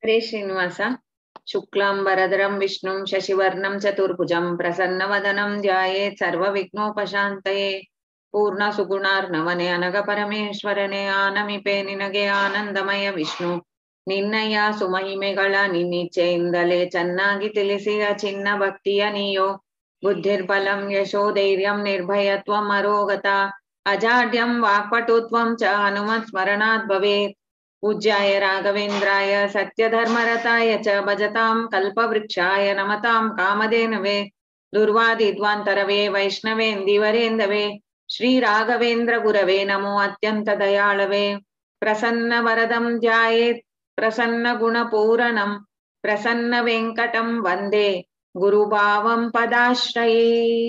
ಹರೇ ಶ್ರೀನಿವಾಸ ಶುಕ್ಲಾಂಬರಧರಂ ವಿಷ್ಣುಂ ಶಶಿವರ್ಣಂ ಚತುರ್ಭುಜಂ ಪ್ರಸನ್ನವದನಂ ಧ್ಯಾಯೇತ್ ಸರ್ವವಿಘ್ನೋಪಶಾಂತಯೇ ಪೂರ್ಣ ಸುಗುಣಾರ್ನವನೆ ಅನಗ ಪರಮೇಶ್ವರನೇ ಆನಮಿಪೆ ನಿನಗೆ ಆನಂದಮಯ ವಿಷ್ಣು ನಿನ್ನಯ್ಯ ಸುಮಹಿಮೆಗಳ ನಿನ್ನಿಚ್ಛೆಯಿಂದಲೇ ಚೆನ್ನಾಗಿ ತಿಳಿಸಿದ ಚಿನ್ನ ಭಕ್ತಿಯ ನೀಯೋ ಬುದ್ಧಿರ್ಬಲಂ ಯಶೋ ಧೈರ್ಯಂ ನಿರ್ಭಯತ್ವಂ ಅರೋಗತ ಅಜಾಡ್ಯಂ ವಾಕ್ಪಟುತ್ವಂ ಚ ಹನುಮತ್ ಸ್ಮರಣಾತ್ ಭವೇತ್ पूज्याय राघवेन्द्राय सत्यधर्मरताय च भजतां कल्पवृक्षाय नमतां कामधेनवे दुर्वादिद्वान्तरवे वैष्णवेन्दिवरेन्दवे श्रीराघवेन्द्रगुरवे नमो अत्यन्तदयाळवे प्रसन्नवरदं ध्यायेत् प्रसन्नगुणपूरणं प्रसन्नवेङ्कटं वन्दे ಗುರುಭಾವಂ ಪದಾಶ್ರಯೇ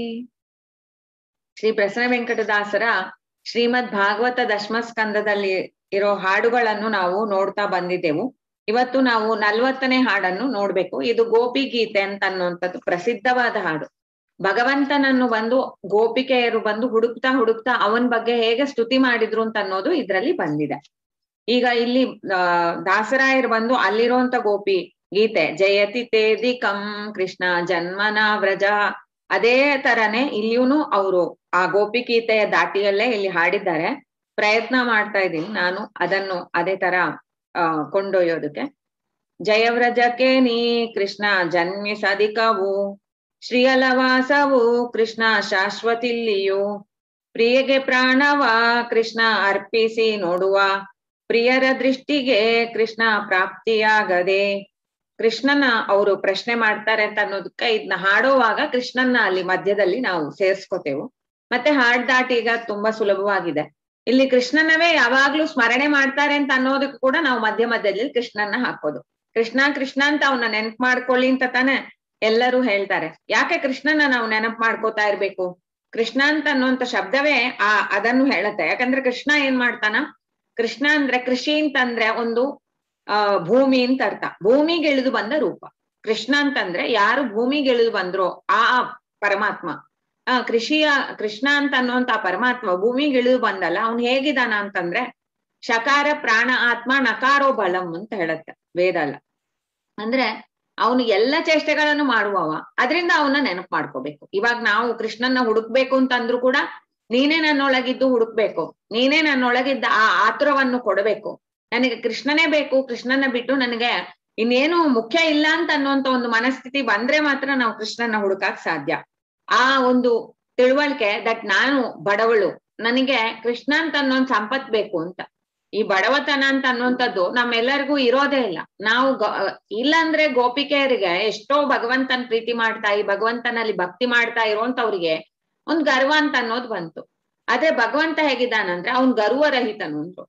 ಶ್ರೀ ಪ್ರಸನ್ನ ವೆಂಕಟದಾಸರ ಶ್ರೀಮದ್ ಭಾಗವತ ದಶಮಸ್ಕಂದದಲ್ಲಿ ಇರೋ ಹಾಡುಗಳನ್ನು ನಾವು ನೋಡ್ತಾ ಬಂದಿದ್ದೆವು ಇವತ್ತು ನಾವು ನಲ್ವತ್ತನೇ ಹಾಡನ್ನು ನೋಡ್ಬೇಕು ಇದು ಗೋಪಿ ಗೀತೆ ಅಂತ ಅನ್ನುವಂಥದ್ದು ಪ್ರಸಿದ್ಧವಾದ ಹಾಡು ಭಗವಂತನನ್ನು ಬಂದು ಗೋಪಿಕೆಯರು ಬಂದು ಹುಡುಕ್ತಾ ಹುಡುಕ್ತಾ ಅವನ್ ಬಗ್ಗೆ ಹೇಗೆ ಸ್ತುತಿ ಮಾಡಿದ್ರು ಅಂತ ಅನ್ನೋದು ಇದ್ರಲ್ಲಿ ಬಂದಿದೆ ಈಗ ಇಲ್ಲಿ ಆ ದಾಸರಾಯರು ಬಂದು ಅಲ್ಲಿರುವಂತ ಗೋಪಿ ಗೀತೆ ಜಯತಿ ತೇದಿಕಂ ಕೃಷ್ಣ ಜನ್ಮನ ವ್ರಜ ಅದೇ ತರನೇ ಇಲ್ಲಿಯೂ ಅವರು ಆ ಗೋಪಿ ಗೀತೆಯ ದಾಟಿಯಲ್ಲೇ ಇಲ್ಲಿ ಹಾಡಿದ್ದಾರೆ ಪ್ರಯತ್ನ ಮಾಡ್ತಾ ಇದ್ದೀನಿ ನಾನು ಅದನ್ನು ಅದೇ ತರ ಆ ಕೊಂಡೊಯ್ಯೋದಕ್ಕೆ ಜಯವ್ರಜಕ್ಕೆ ನೀ ಕೃಷ್ಣ ಜನ್ಮಿಸದಿಕವು ಶ್ರೀಯಲವಾಸವು ಕೃಷ್ಣ ಶಾಶ್ವತಿಲ್ಲಿಯು ಪ್ರಿಯಗೆ ಪ್ರಾಣವ ಕೃಷ್ಣ ಅರ್ಪಿಸಿ ನೋಡುವ ಪ್ರಿಯರ ದೃಷ್ಟಿಗೆ ಕೃಷ್ಣ ಪ್ರಾಪ್ತಿಯಾಗದೆ ಕೃಷ್ಣನ ಅವರು ಪ್ರಶ್ನೆ ಮಾಡ್ತಾರೆ ಅಂತ ಅನ್ನೋದಕ್ಕೆ ಇದನ್ನ ಹಾಡೋವಾಗ ಕೃಷ್ಣನ್ನ ಅಲ್ಲಿ ಮಧ್ಯದಲ್ಲಿ ನಾವು ಸೇರ್ಸ್ಕೋತೇವು ಮತ್ತೆ ಹಾಡ್ ದಾಟಿ ಈಗ ತುಂಬಾ ಸುಲಭವಾಗಿದೆ ಇಲ್ಲಿ ಕೃಷ್ಣನವೇ ಯಾವಾಗ್ಲೂ ಸ್ಮರಣೆ ಮಾಡ್ತಾರೆ ಅಂತ ಅನ್ನೋದಕ್ಕೂ ಕೂಡ ನಾವು ಮಧ್ಯ ಮಧ್ಯದಲ್ಲಿ ಕೃಷ್ಣನ್ನ ಹಾಕೋದು ಕೃಷ್ಣ ಕೃಷ್ಣ ಅಂತ ಅವನ್ನ ನೆನಪು ಮಾಡ್ಕೊಳ್ಳಿ ಅಂತ ತಾನೆ ಎಲ್ಲರೂ ಹೇಳ್ತಾರೆ ಯಾಕೆ ಕೃಷ್ಣನ ನಾವು ನೆನಪು ಮಾಡ್ಕೋತಾ ಇರ್ಬೇಕು ಕೃಷ್ಣ ಅಂತ ಅನ್ನುವಂತ ಶಬ್ದವೇ ಆ ಅದನ್ನು ಹೇಳತ್ತೆ ಯಾಕಂದ್ರೆ ಕೃಷ್ಣ ಏನ್ ಮಾಡ್ತಾನ ಕೃಷ್ಣ ಅಂದ್ರೆ ಕೃಷಿ ಅಂತಂದ್ರೆ ಒಂದು ಆ ಭೂಮಿ ಅಂತ ಅರ್ಥ ಭೂಮಿಗೆ ಇಳಿದು ಬಂದ ರೂಪ ಕೃಷ್ಣ ಅಂತಂದ್ರೆ ಯಾರು ಭೂಮಿಗೆ ಇಳಿದು ಬಂದ್ರೋ ಆ ಪರಮಾತ್ಮ ಆ ಕೃಷಿಯ ಕೃಷ್ಣ ಅಂತ ಅನ್ನುವಂತ ಪರಮಾತ್ಮ ಭೂಮಿಗೆ ಇಳಿದು ಬಂದಲ್ಲ ಅವ್ನು ಹೇಗಿದಾನ ಅಂತಂದ್ರೆ ಶಕಾರ ಪ್ರಾಣ ಆತ್ಮ ನಕಾರೋ ಬಲಂ ಅಂತ ಹೇಳತ್ತೆ ವೇದ ಅಲ್ಲ ಅಂದ್ರೆ ಅವನು ಎಲ್ಲ ಚೇಷ್ಟೆಗಳನ್ನು ಮಾಡುವವ ಅದರಿಂದ ಅವನ್ನ ನೆನಪು ಮಾಡ್ಕೋಬೇಕು ಇವಾಗ ನಾವು ಕೃಷ್ಣನ್ನ ಹುಡುಕ್ಬೇಕು ಅಂತ ಅಂದ್ರು ಕೂಡ ನೀನೇ ನನ್ನೊಳಗಿದ್ದು ಹುಡುಕ್ಬೇಕು ನೀನೇ ನನ್ನೊಳಗಿದ್ದ ಆ ಆತುರವನ್ನು ಕೊಡಬೇಕು ನನಗೆ ಕೃಷ್ಣನೇ ಬೇಕು ಕೃಷ್ಣನ ಬಿಟ್ಟು ನನಗೆ ಇನ್ನೇನು ಮುಖ್ಯ ಇಲ್ಲ ಅಂತ ಅನ್ನುವಂತ ಒಂದು ಮನಸ್ಥಿತಿ ಬಂದ್ರೆ ಮಾತ್ರ ನಾವು ಕೃಷ್ಣನ ಹುಡುಕಾಕ್ ಸಾಧ್ಯ ಆ ಒಂದು ತಿಳುವಳಿಕೆ ದಟ್ ನಾನು ಬಡವಳು ನನಗೆ ಕೃಷ್ಣ ಅಂತ ಅನ್ನೋನ್ ಸಂಪತ್ ಬೇಕು ಅಂತ ಈ ಬಡವತನ ಅಂತ ಅನ್ನುವಂಥದ್ದು ನಮ್ಮೆಲ್ಲರಿಗೂ ಇರೋದೇ ಇಲ್ಲ ನಾವು ಇಲ್ಲಾಂದ್ರೆ ಗೋಪಿಕೆಯರಿಗೆ ಎಷ್ಟೋ ಭಗವಂತನ ಪ್ರೀತಿ ಮಾಡ್ತಾ ಈ ಭಗವಂತನಲ್ಲಿ ಭಕ್ತಿ ಮಾಡ್ತಾ ಇರೋಂತವ್ರಿಗೆ ಒಂದ್ ಗರ್ವ ಅಂತ ಅನ್ನೋದು ಬಂತು ಅದೇ ಭಗವಂತ ಹೇಗಿದ್ದಾನಂದ್ರೆ ಅವ್ನ್ ಗರ್ವರಹಿತನು ಅಂದ್ರು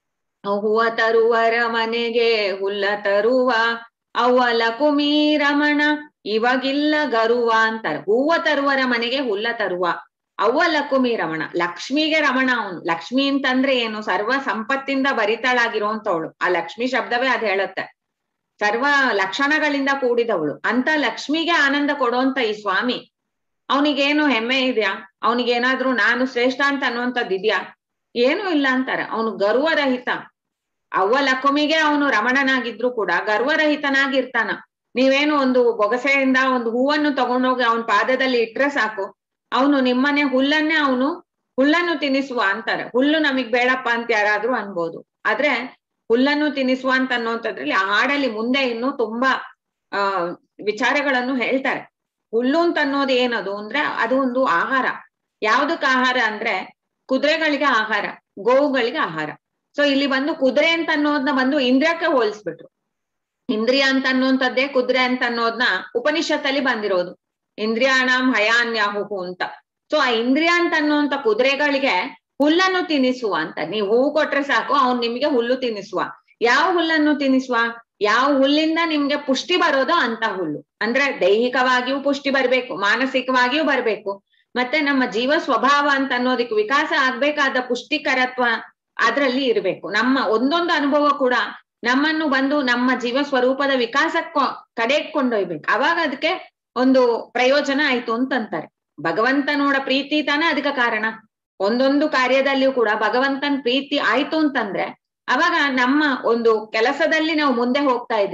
ಹೂವ ತರುವರ ಮನೆಗೆ ಹುಲ್ಲ ತರುವ ಅವ್ವಲ ಕುಮಿ ರಮಣ ಇವಾಗಿಲ್ಲ ಗರುವ ಅಂತಾರೆ ಹೂವ ತರುವರ ಮನೆಗೆ ಹುಲ್ಲ ತರುವ ಅವ್ವ ಲಕುಮಿ ರಮಣ ಲಕ್ಷ್ಮಿಗೆ ರಮಣ ಅವನು ಲಕ್ಷ್ಮಿ ಅಂತಂದ್ರೆ ಏನು ಸರ್ವ ಸಂಪತ್ತಿಂದ ಭರಿತಳಾಗಿರೋಂತವಳು ಆ ಲಕ್ಷ್ಮಿ ಶಬ್ದವೇ ಅದ್ ಹೇಳತ್ತೆ ಸರ್ವ ಲಕ್ಷಣಗಳಿಂದ ಕೂಡಿದವಳು ಅಂತ ಲಕ್ಷ್ಮಿಗೆ ಆನಂದ ಕೊಡೋಂತ ಈ ಸ್ವಾಮಿ ಅವನಿಗೇನು ಹೆಮ್ಮೆ ಇದೆಯಾ ಅವನಿಗೇನಾದ್ರೂ ನಾನು ಶ್ರೇಷ್ಠ ಅಂತ ಅನ್ನುವಂಥದ್ದು ಇದ್ಯಾ ಏನೂ ಇಲ್ಲ ಅಂತಾರೆ ಅವನು ಗರ್ವರಹಿತ ಅವ್ವ ಲಕ್ಷ್ಮಿಗೆ ಅವನು ರಮಣನಾಗಿದ್ರು ಕೂಡ ಗರ್ವರಹಿತನಾಗಿರ್ತಾನ ನೀವೇನು ಒಂದು ಬೊಗಸೆಯಿಂದ ಒಂದು ಹೂವನ್ನು ತಗೊಂಡೋಗಿ ಅವನ ಪಾದದಲ್ಲಿ ಇಟ್ರೆ ಸಾಕು ಅವನು ನಿಮ್ಮನೆ ಹುಲ್ಲನ್ನೇ ಅವನು ಹುಲ್ಲನ್ನು ತಿನ್ನಿಸುವ ಅಂತಾರೆ ಹುಲ್ಲು ನಮಗ್ ಬೇಡಪ್ಪ ಅಂತ ಯಾರಾದ್ರೂ ಅನ್ಬೋದು ಆದ್ರೆ ಹುಲ್ಲನ್ನು ತಿನ್ನಿಸುವ ಅಂತ ಅನ್ನೋಂಥದ್ರಲ್ಲಿ ಆ ಹಾಡಲ್ಲಿ ಮುಂದೆ ಇನ್ನು ತುಂಬಾ ಆ ವಿಚಾರಗಳನ್ನು ಹೇಳ್ತಾರೆ ಹುಲ್ಲು ಅಂತ ಅನ್ನೋದು ಏನದು ಅಂದ್ರೆ ಅದು ಒಂದು ಆಹಾರ ಯಾವ್ದಕ್ ಆಹಾರ ಅಂದ್ರೆ ಕುದುರೆಗಳಿಗೆ ಆಹಾರ ಗೋವುಗಳಿಗೆ ಆಹಾರ ಸೊ ಇಲ್ಲಿ ಬಂದು ಕುದುರೆ ಅಂತ ಅನ್ನೋದನ್ನ ಬಂದು ಇಂದ್ರಿಯಕ್ಕೆ ಹೋಲಿಸ್ಬಿಟ್ರು ಇಂದ್ರಿಯ ಅಂತ ಅನ್ನುವಂಥದ್ದೇ ಕುದುರೆ ಅಂತ ಅನ್ನೋದನ್ನ ಉಪನಿಷತ್ತಲ್ಲಿ ಬಂದಿರೋದು ಇಂದ್ರಿಯಾಣಂ ಹಯಾನ್ಯಾಹುಹು ಅಂತ ಸೊ ಆ ಇಂದ್ರಿಯ ಅಂತ ಅನ್ನುವಂತ ಕುದುರೆಗಳಿಗೆ ಹುಲ್ಲನ್ನು ತಿನ್ನಿಸುವ ಅಂತ ನೀವು ಹೂವು ಕೊಟ್ರೆ ಸಾಕು ಅವ್ನ್ ನಿಮ್ಗೆ ಹುಲ್ಲು ತಿನ್ನಿಸುವ ಯಾವ ಹುಲ್ಲನ್ನು ತಿನ್ನಿಸುವ ಯಾವ ಹುಲ್ಲಿಂದ ನಿಮ್ಗೆ ಪುಷ್ಟಿ ಬರೋದೋ ಅಂತ ಹುಲ್ಲು ಅಂದ್ರೆ ದೈಹಿಕವಾಗಿಯೂ ಪುಷ್ಟಿ ಬರ್ಬೇಕು ಮಾನಸಿಕವಾಗಿಯೂ ಬರ್ಬೇಕು ಮತ್ತೆ ನಮ್ಮ ಜೀವ ಸ್ವಭಾವ ಅಂತ ಅನ್ನೋದಕ್ಕೆ ವಿಕಾಸ ಆಗ್ಬೇಕಾದ ಪುಷ್ಟಿಕರತ್ವ ಅದ್ರಲ್ಲಿ ಇರ್ಬೇಕು ನಮ್ಮ ಒಂದೊಂದು ಅನುಭವ ಕೂಡ ನಮ್ಮನ್ನು ಬಂದು ನಮ್ಮ ಜೀವ ಸ್ವರೂಪದ ವಿಕಾಸಕ್ಕೊ ಕಡೆಗೆ ಕೊಂಡೊಯ್ಬೇಕು ಅವಾಗ ಅದಕ್ಕೆ ಒಂದು ಪ್ರಯೋಜನ ಆಯ್ತು ಅಂತಂತಾರೆ ಭಗವಂತನೋಡ ಪ್ರೀತಿ ತಾನೇ ಅದಕ್ಕೆ ಕಾರಣ ಒಂದೊಂದು ಕಾರ್ಯದಲ್ಲಿಯೂ ಕೂಡ ಭಗವಂತನ ಪ್ರೀತಿ ಆಯ್ತು ಅಂತಂದ್ರೆ ಅವಾಗ ನಮ್ಮ ಒಂದು ಕೆಲಸದಲ್ಲಿ ನಾವು ಮುಂದೆ ಹೋಗ್ತಾ ಇದ್ದೇವೆ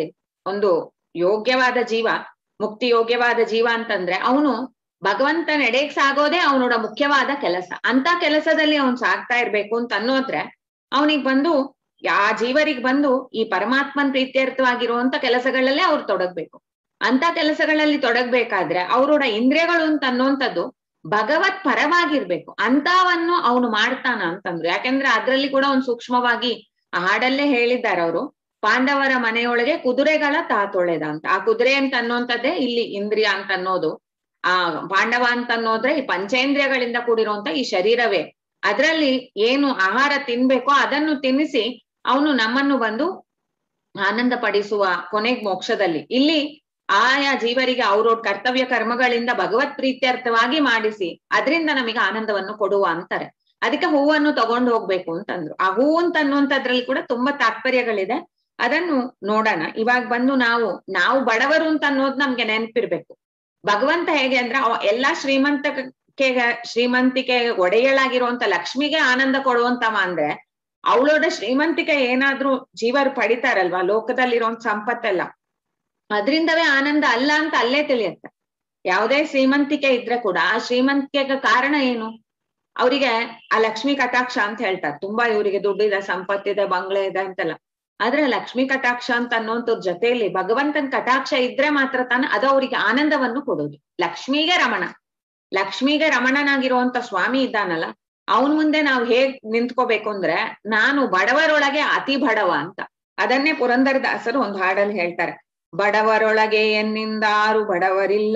ಒಂದು ಯೋಗ್ಯವಾದ ಜೀವ ಮುಕ್ತಿ ಯೋಗ್ಯವಾದ ಜೀವ ಅಂತಂದ್ರೆ ಅವನು ಭಗವಂತ ನಡೆಗ್ ಸಾಗೋದೇ ಅವನೋಡ ಮುಖ್ಯವಾದ ಕೆಲಸ ಅಂತ ಕೆಲಸದಲ್ಲಿ ಅವನ್ ಸಾಗ್ತಾ ಇರ್ಬೇಕು ಅಂತ ಅನ್ನೋದ್ರೆ ಅವನಿಗೆ ಬಂದು ಯಾ ಜೀವರಿಗೆ ಬಂದು ಈ ಪರಮಾತ್ಮನ್ ಪ್ರೀತ್ಯರ್ಥವಾಗಿರುವಂತ ಕೆಲಸಗಳಲ್ಲೇ ಅವ್ರು ತೊಡಗ್ಬೇಕು ಅಂತ ಕೆಲಸಗಳಲ್ಲಿ ತೊಡಗ್ಬೇಕಾದ್ರೆ ಅವರೋಡ ಇಂದ್ರಿಯಗಳು ಅಂತ ಅನ್ನುವಂಥದ್ದು ಭಗವತ್ ಪರವಾಗಿರ್ಬೇಕು ಅಂತವನ್ನು ಅವನು ಮಾಡ್ತಾನ ಅಂತಂದ್ರು ಯಾಕಂದ್ರೆ ಅದ್ರಲ್ಲಿ ಕೂಡ ಒಂದು ಸೂಕ್ಷ್ಮವಾಗಿ ಆ ಹಾಡಲ್ಲೇ ಹೇಳಿದ್ದಾರೆ ಅವರು ಪಾಂಡವರ ಮನೆಯೊಳಗೆ ಕುದುರೆಗಳ ತಾತೊಳೆದ ಅಂತ ಆ ಕುದುರೆ ಅಂತ ಅನ್ನುವಂಥದ್ದೇ ಇಲ್ಲಿ ಇಂದ್ರಿಯ ಅಂತ ಅನ್ನೋದು ಆ ಪಾಂಡವ ಅಂತ ಅನ್ನೋದ್ರೆ ಈ ಪಂಚೇಂದ್ರಿಯಗಳಿಂದ ಕೂಡಿರುವಂತ ಈ ಶರೀರವೇ ಅದ್ರಲ್ಲಿ ಏನು ಆಹಾರ ತಿನ್ಬೇಕೋ ಅದನ್ನು ತಿನ್ನಿಸಿ ಅವನು ನಮ್ಮನ್ನು ಬಂದು ಆನಂದ ಪಡಿಸುವ ಕೊನೆಗ್ ಮೋಕ್ಷದಲ್ಲಿ ಇಲ್ಲಿ ಆಯಾ ಜೀವರಿಗೆ ಅವ್ರವ್ರ ಕರ್ತವ್ಯ ಕರ್ಮಗಳಿಂದ ಭಗವತ್ ಪ್ರೀತ್ಯರ್ಥವಾಗಿ ಮಾಡಿಸಿ ಅದರಿಂದ ನಮಗೆ ಆನಂದವನ್ನು ಕೊಡುವ ಅಂತಾರೆ ಅದಕ್ಕೆ ಹೂವನ್ನು ತಗೊಂಡು ಹೋಗ್ಬೇಕು ಅಂತಂದ್ರು ಆ ಹೂವು ಅಂತ ಅನ್ನುವಂಥದ್ರಲ್ಲಿ ಕೂಡ ತುಂಬಾ ತಾತ್ಪರ್ಯಗಳಿದೆ ಅದನ್ನು ನೋಡೋಣ ಇವಾಗ ಬಂದು ನಾವು ನಾವು ಬಡವರು ಅಂತ ಅನ್ನೋದು ನಮ್ಗೆ ನೆನಪಿರ್ಬೇಕು ಭಗವಂತ ಹೇಗೆ ಅಂದ್ರೆ ಅವ ಎಲ್ಲಾ ಶ್ರೀಮಂತಕ್ಕೆ ಶ್ರೀಮಂತಿಕೆ ಒಡೆಯಲಾಗಿರುವಂತ ಲಕ್ಷ್ಮಿಗೆ ಆನಂದ ಕೊಡುವಂತವ ಅಂದ್ರೆ ಅವಳೋட ಶ್ರೀಮಂತಿಕೆ ಏನಾದ್ರೂ ಜೀವರು ಪಡಿತಾರಲ್ವಾ ಲೋಕದಲ್ಲಿರುವಂತ ಸಂಪತ್ತೆಲ್ಲ ಅದ್ರಿಂದವೇ ಆನಂದ ಅಲ್ಲ ಅಂತ ಅಲ್ಲೇ ತಿಳಿಯುತ್ತೆ ಯಾವುದೇ ಶ್ರೀಮಂತಿಕೆ ಇದ್ರೆ ಕೂಡ ಆ ಶ್ರೀಮಂತಿಕೆಗೆ ಕಾರಣ ಏನು ಅವರಿಗೆ ಆ ಲಕ್ಷ್ಮಿ ಕಟಾಕ್ಷ ಅಂತ ಹೇಳ್ತಾರೆ ತುಂಬಾ ಇವರಿಗೆ ದುಡ್ಡಿದೆ ಸಂಪತ್ತಿದೆ ಬಂಗ್ಲೆ ಇದೆ ಅಂತೆಲ್ಲ ಆದ್ರೆ ಲಕ್ಷ್ಮಿ ಕಟಾಕ್ಷ ಅಂತ ಅನ್ನೋಂಥದ್ ಜೊತೆಯಲ್ಲಿ ಭಗವಂತನ ಕಟಾಕ್ಷ ಇದ್ರೆ ಮಾತ್ರ ತಾನ ಅದು ಅವರಿಗೆ ಆನಂದವನ್ನು ಕೊಡೋದು ಲಕ್ಷ್ಮಿಗೆ ರಮಣ ಲಕ್ಷ್ಮಿಗೆ ರಮಣನಾಗಿರುವಂತ ಸ್ವಾಮಿ ಇದ್ದಾನಲ್ಲ ಅವನ್ ಮುಂದೆ ನಾವು ಹೇಗ್ ನಿಂತ್ಕೋಬೇಕು ಅಂದ್ರೆ ನಾನು ಬಡವರೊಳಗೆ ಅತಿ ಬಡವ ಅಂತ ಅದನ್ನೇ ಪುರಂದರದಾಸರು ಒಂದು ಹಾಡಲ್ಲಿ ಹೇಳ್ತಾರೆ ಬಡವರೊಳಗೆ ಎನ್ನಿಂದಾರು ಬಡವರಿಲ್ಲ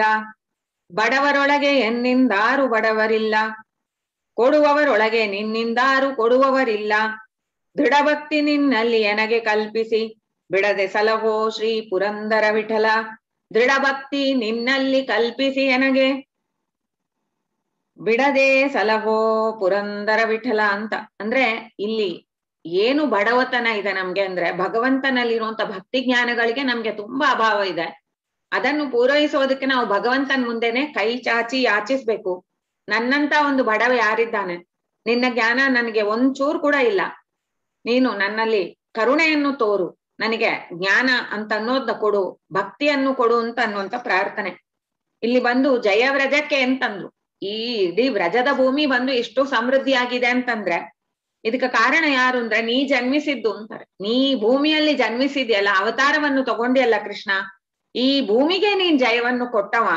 ಬಡವರೊಳಗೆ ಎನ್ನಿಂದಾರು ಬಡವರಿಲ್ಲ ಕೊಡುವವರೊಳಗೆ ನಿನ್ನಿಂದಾರು ಕೊಡುವವರಿಲ್ಲ ದೃಢಭಕ್ತಿ ನಿನ್ನಲ್ಲಿ ಎನಗೆ ಕಲ್ಪಿಸಿ ಬಿಡದೆ ಸಲಹೋ ಶ್ರೀ ಪುರಂದರ ವಿಠಲ ದೃಢಭಕ್ತಿ ನಿನ್ನಲ್ಲಿ ಕಲ್ಪಿಸಿ ಎನಗೆ ಬಿಡದೆ ಸಲಹೋ ಪುರಂದರ ವಿಠಲ ಅಂತ ಅಂದ್ರೆ ಇಲ್ಲಿ ಏನು ಬಡವತನ ಇದೆ ನಮ್ಗೆ ಅಂದ್ರೆ ಭಗವಂತನಲ್ಲಿರುವಂತ ಭಕ್ತಿ ಜ್ಞಾನಗಳಿಗೆ ನಮ್ಗೆ ತುಂಬಾ ಅಭಾವ ಇದೆ ಅದನ್ನು ಪೂರೈಸೋದಕ್ಕೆ ನಾವು ಭಗವಂತನ ಮುಂದೆನೆ ಕೈ ಚಾಚಿ ಯಾಚಿಸ್ಬೇಕು ನನ್ನಂತ ಒಂದು ಬಡವ ಯಾರಿದ್ದಾನೆ ನಿನ್ನ ಜ್ಞಾನ ನನಗೆ ಒಂಚೂರು ಕೂಡ ಇಲ್ಲ ನೀನು ನನ್ನಲ್ಲಿ ಕರುಣೆಯನ್ನು ತೋರು ನನಗೆ ಜ್ಞಾನ ಅಂತ ಅನ್ನೋದ್ನ ಕೊಡು ಭಕ್ತಿಯನ್ನು ಕೊಡು ಅಂತ ಅನ್ನುವಂತ ಪ್ರಾರ್ಥನೆ ಇಲ್ಲಿ ಬಂದು ಜಯ ವ್ರಜಕ್ಕೆ ಅಂತಂದ್ರು ಈ ಇಡೀ ವ್ರಜದ ಭೂಮಿ ಬಂದು ಎಷ್ಟು ಸಮೃದ್ಧಿ ಆಗಿದೆ ಅಂತಂದ್ರೆ ಇದಕ್ಕೆ ಕಾರಣ ಯಾರು ಅಂದ್ರೆ ನೀ ಜನ್ಮಿಸಿದ್ದು ಅಂತಾರೆ ನೀ ಭೂಮಿಯಲ್ಲಿ ಜನ್ಮಿಸಿದ್ಯಲ್ಲ ಅವತಾರವನ್ನು ತಗೊಂಡಿಯಲ್ಲ ಕೃಷ್ಣ ಈ ಭೂಮಿಗೆ ನೀನ್ ಜಯವನ್ನು ಕೊಟ್ಟವ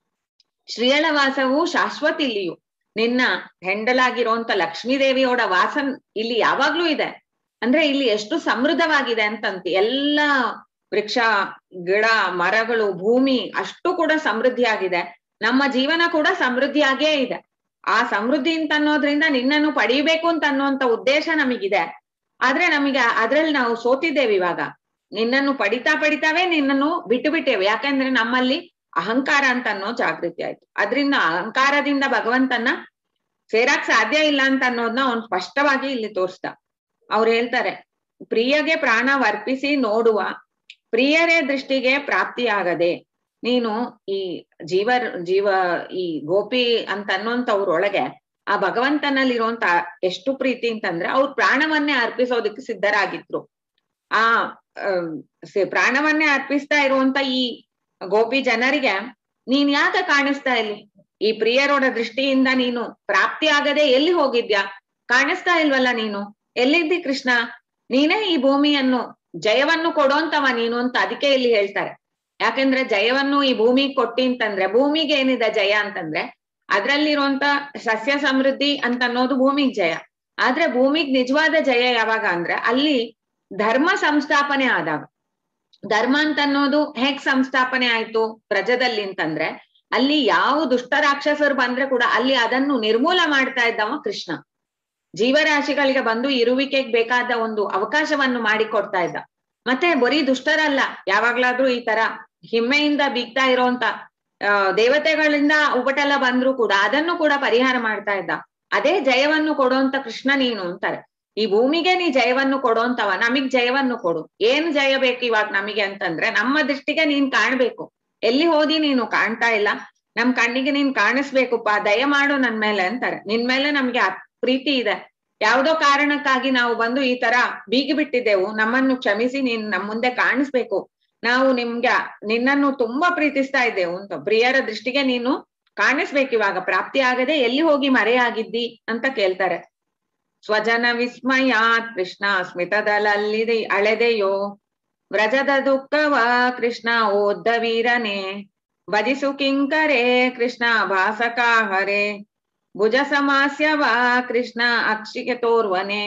ಶ್ರೀಯಳವಾಸವು ಶಾಶ್ವತ ಇಲ್ಲಿಯು ನಿನ್ನ ಹೆಂಡಲಾಗಿರುವಂತ ಲಕ್ಷ್ಮೀ ದೇವಿಯೋಡ ವಾಸನ್ ಇಲ್ಲಿ ಯಾವಾಗ್ಲೂ ಇದೆ ಅಂದ್ರೆ ಇಲ್ಲಿ ಎಷ್ಟು ಸಮೃದ್ಧವಾಗಿದೆ ಅಂತಂತ ಎಲ್ಲ ವೃಕ್ಷ ಗಿಡ ಮರಗಳು ಭೂಮಿ ಅಷ್ಟು ಕೂಡ ಸಮೃದ್ಧಿಯಾಗಿದೆ ನಮ್ಮ ಜೀವನ ಕೂಡ ಸಮೃದ್ಧಿಯಾಗೇ ಇದೆ ಆ ಸಮೃದ್ಧಿ ಅಂತ ಅನ್ನೋದ್ರಿಂದ ನಿನ್ನನ್ನು ಪಡೀಬೇಕು ಅಂತ ಅನ್ನುವಂತ ಉದ್ದೇಶ ನಮಗಿದೆ ಆದ್ರೆ ನಮಗೆ ಅದ್ರಲ್ಲಿ ನಾವು ಸೋತಿದ್ದೇವೆ ಇವಾಗ ನಿನ್ನನ್ನು ಪಡಿತಾ ಪಡಿತಾವೆ ನಿನ್ನನ್ನು ಬಿಟ್ಟು ಬಿಟ್ಟೇವೆ ಯಾಕಂದ್ರೆ ನಮ್ಮಲ್ಲಿ ಅಹಂಕಾರ ಅಂತ ಅನ್ನೋ ಜಾಗೃತಿ ಆಯ್ತು ಅದ್ರಿಂದ ಅಹಂಕಾರದಿಂದ ಭಗವಂತನ ಸೇರಾಕ್ ಸಾಧ್ಯ ಇಲ್ಲ ಅಂತ ಅನ್ನೋದನ್ನ ಅವ್ನು ಸ್ಪಷ್ಟವಾಗಿ ಇಲ್ಲಿ ತೋರಿಸ್ದ ಅವ್ರು ಹೇಳ್ತಾರೆ ಪ್ರಿಯಗೆ ಪ್ರಾಣ ವರ್ಪಿಸಿ ನೋಡುವ ಪ್ರಿಯರೇ ದೃಷ್ಟಿಗೆ ಪ್ರಾಪ್ತಿಯಾಗದೆ ನೀನು ಈ ಜೀವ ಜೀವ ಈ ಗೋಪಿ ಅಂತ ಅನ್ನೋಂಥವ್ರೊಳಗೆ ಆ ಭಗವಂತನಲ್ಲಿರುವಂತ ಎಷ್ಟು ಪ್ರೀತಿ ಅಂತಂದ್ರೆ ಅವ್ರ ಪ್ರಾಣವನ್ನೇ ಅರ್ಪಿಸೋದಕ್ಕೆ ಸಿದ್ಧರಾಗಿದ್ರು ಆ ಪ್ರಾಣವನ್ನೇ ಅರ್ಪಿಸ್ತಾ ಇರುವಂತ ಈ ಗೋಪಿ ಜನರಿಗೆ ನೀನ್ ಯಾಕೆ ಕಾಣಿಸ್ತಾ ಇಲ್ಲಿ ಈ ಪ್ರಿಯರೋಡ ದೃಷ್ಟಿಯಿಂದ ನೀನು ಪ್ರಾಪ್ತಿ ಆಗದೆ ಎಲ್ಲಿ ಹೋಗಿದ್ಯಾ ಕಾಣಿಸ್ತಾ ಇಲ್ವಲ್ಲ ನೀನು ಎಲ್ಲಿದ್ದಿ ಕೃಷ್ಣ ನೀನೇ ಈ ಭೂಮಿಯನ್ನು ಜಯವನ್ನು ಕೊಡೋಂತವ ನೀನು ಅಂತ ಅದಕ್ಕೆ ಇಲ್ಲಿ ಹೇಳ್ತಾರೆ ಯಾಕಂದ್ರೆ ಜಯವನ್ನು ಈ ಭೂಮಿಗೆ ಕೊಟ್ಟಿ ಅಂತಂದ್ರೆ ಭೂಮಿಗೆ ಏನಿದೆ ಜಯ ಅಂತಂದ್ರೆ ಅದ್ರಲ್ಲಿರುವಂತ ಸಸ್ಯ ಸಮೃದ್ಧಿ ಅಂತ ಅನ್ನೋದು ಭೂಮಿಗ್ ಜಯ ಆದ್ರೆ ಭೂಮಿಗ್ ನಿಜವಾದ ಜಯ ಯಾವಾಗ ಅಂದ್ರೆ ಅಲ್ಲಿ ಧರ್ಮ ಸಂಸ್ಥಾಪನೆ ಆದಾಗ ಧರ್ಮ ಅಂತ ಅನ್ನೋದು ಹೇಗ್ ಸಂಸ್ಥಾಪನೆ ಆಯ್ತು ಪ್ರಜದಲ್ಲಿ ಅಂತಂದ್ರೆ ಅಲ್ಲಿ ಯಾವ ದುಷ್ಟ ರಾಕ್ಷಸರು ಬಂದ್ರೆ ಕೂಡ ಅಲ್ಲಿ ಅದನ್ನು ನಿರ್ಮೂಲ ಮಾಡ್ತಾ ಇದ್ದವ ಕೃಷ್ಣ ಜೀವರಾಶಿಗಳಿಗೆ ಬಂದು ಇರುವಿಕೆಗೆ ಬೇಕಾದ ಒಂದು ಅವಕಾಶವನ್ನು ಮಾಡಿಕೊಡ್ತಾ ಇದ್ದ ಮತ್ತೆ ಬರೀ ದುಷ್ಟರಲ್ಲ ಯಾವಾಗ್ಲಾದ್ರೂ ಈ ತರ ಹಿಮ್ಮೆಯಿಂದ ಬೀಗ್ತಾ ಇರೋಂತ ಆ ದೇವತೆಗಳಿಂದ ಉಪಟೆಲ್ಲ ಬಂದ್ರು ಕೂಡ ಅದನ್ನು ಕೂಡ ಪರಿಹಾರ ಮಾಡ್ತಾ ಇದ್ದ ಅದೇ ಜಯವನ್ನು ಕೊಡುವಂತ ಕೃಷ್ಣ ನೀನು ಅಂತಾರೆ ಈ ಭೂಮಿಗೆ ನೀ ಜಯವನ್ನು ಕೊಡುವಂತವ ನಮಗ್ ಜಯವನ್ನು ಕೊಡು ಏನ್ ಜಯ ಬೇಕು ಇವಾಗ ನಮಗೆ ಅಂತಂದ್ರೆ ನಮ್ಮ ದೃಷ್ಟಿಗೆ ನೀನ್ ಕಾಣ್ಬೇಕು ಎಲ್ಲಿ ಹೋದಿ ನೀನು ಕಾಣ್ತಾ ಇಲ್ಲ ನಮ್ ಕಣ್ಣಿಗೆ ನೀನ್ ಕಾಣಿಸ್ಬೇಕುಪ್ಪ ದಯ ಮಾಡು ನನ್ ಮೇಲೆ ಅಂತಾರೆ ನಿನ್ ಮೇಲೆ ನಮ್ಗೆ ಪ್ರೀತಿ ಇದೆ ಯಾವ್ದೋ ಕಾರಣಕ್ಕಾಗಿ ನಾವು ಬಂದು ಈ ತರ ಬೀಗಿ ಬಿಟ್ಟಿದ್ದೆವು ನಮ್ಮನ್ನು ಕ್ಷಮಿಸಿ ನೀನ್ ನಮ್ ಮುಂದೆ ಕಾಣಿಸ್ಬೇಕು ನಾವು ನಿಮ್ಗೆ ನಿನ್ನನ್ನು ತುಂಬಾ ಪ್ರೀತಿಸ್ತಾ ಇದ್ದೇವು ಅಂತ ಪ್ರಿಯರ ದೃಷ್ಟಿಗೆ ನೀನು ಕಾಣಿಸ್ಬೇಕು ಇವಾಗ ಪ್ರಾಪ್ತಿ ಆಗದೆ ಎಲ್ಲಿ ಹೋಗಿ ಮರೆಯಾಗಿದ್ದಿ ಅಂತ ಕೇಳ್ತಾರೆ ಸ್ವಜನ ವಿಸ್ಮಯಾತ್ ಕೃಷ್ಣ ಸ್ಮಿತದಲ್ಲಿದೆ ಅಳೆದೆಯೋ ವ್ರಜದ ದುಃಖವ ಕೃಷ್ಣ ಓದ್ದ ವೀರನೇ ಭಜಿಸು ಕಿಂಕರೆ ಕೃಷ್ಣ ಭಾಸಕಾಹರೆ ಭುಜ ಸಮಾಸ್ಯವ ಕೃಷ್ಣ ಅಕ್ಷಿಗೆ ತೋರ್ವನೆ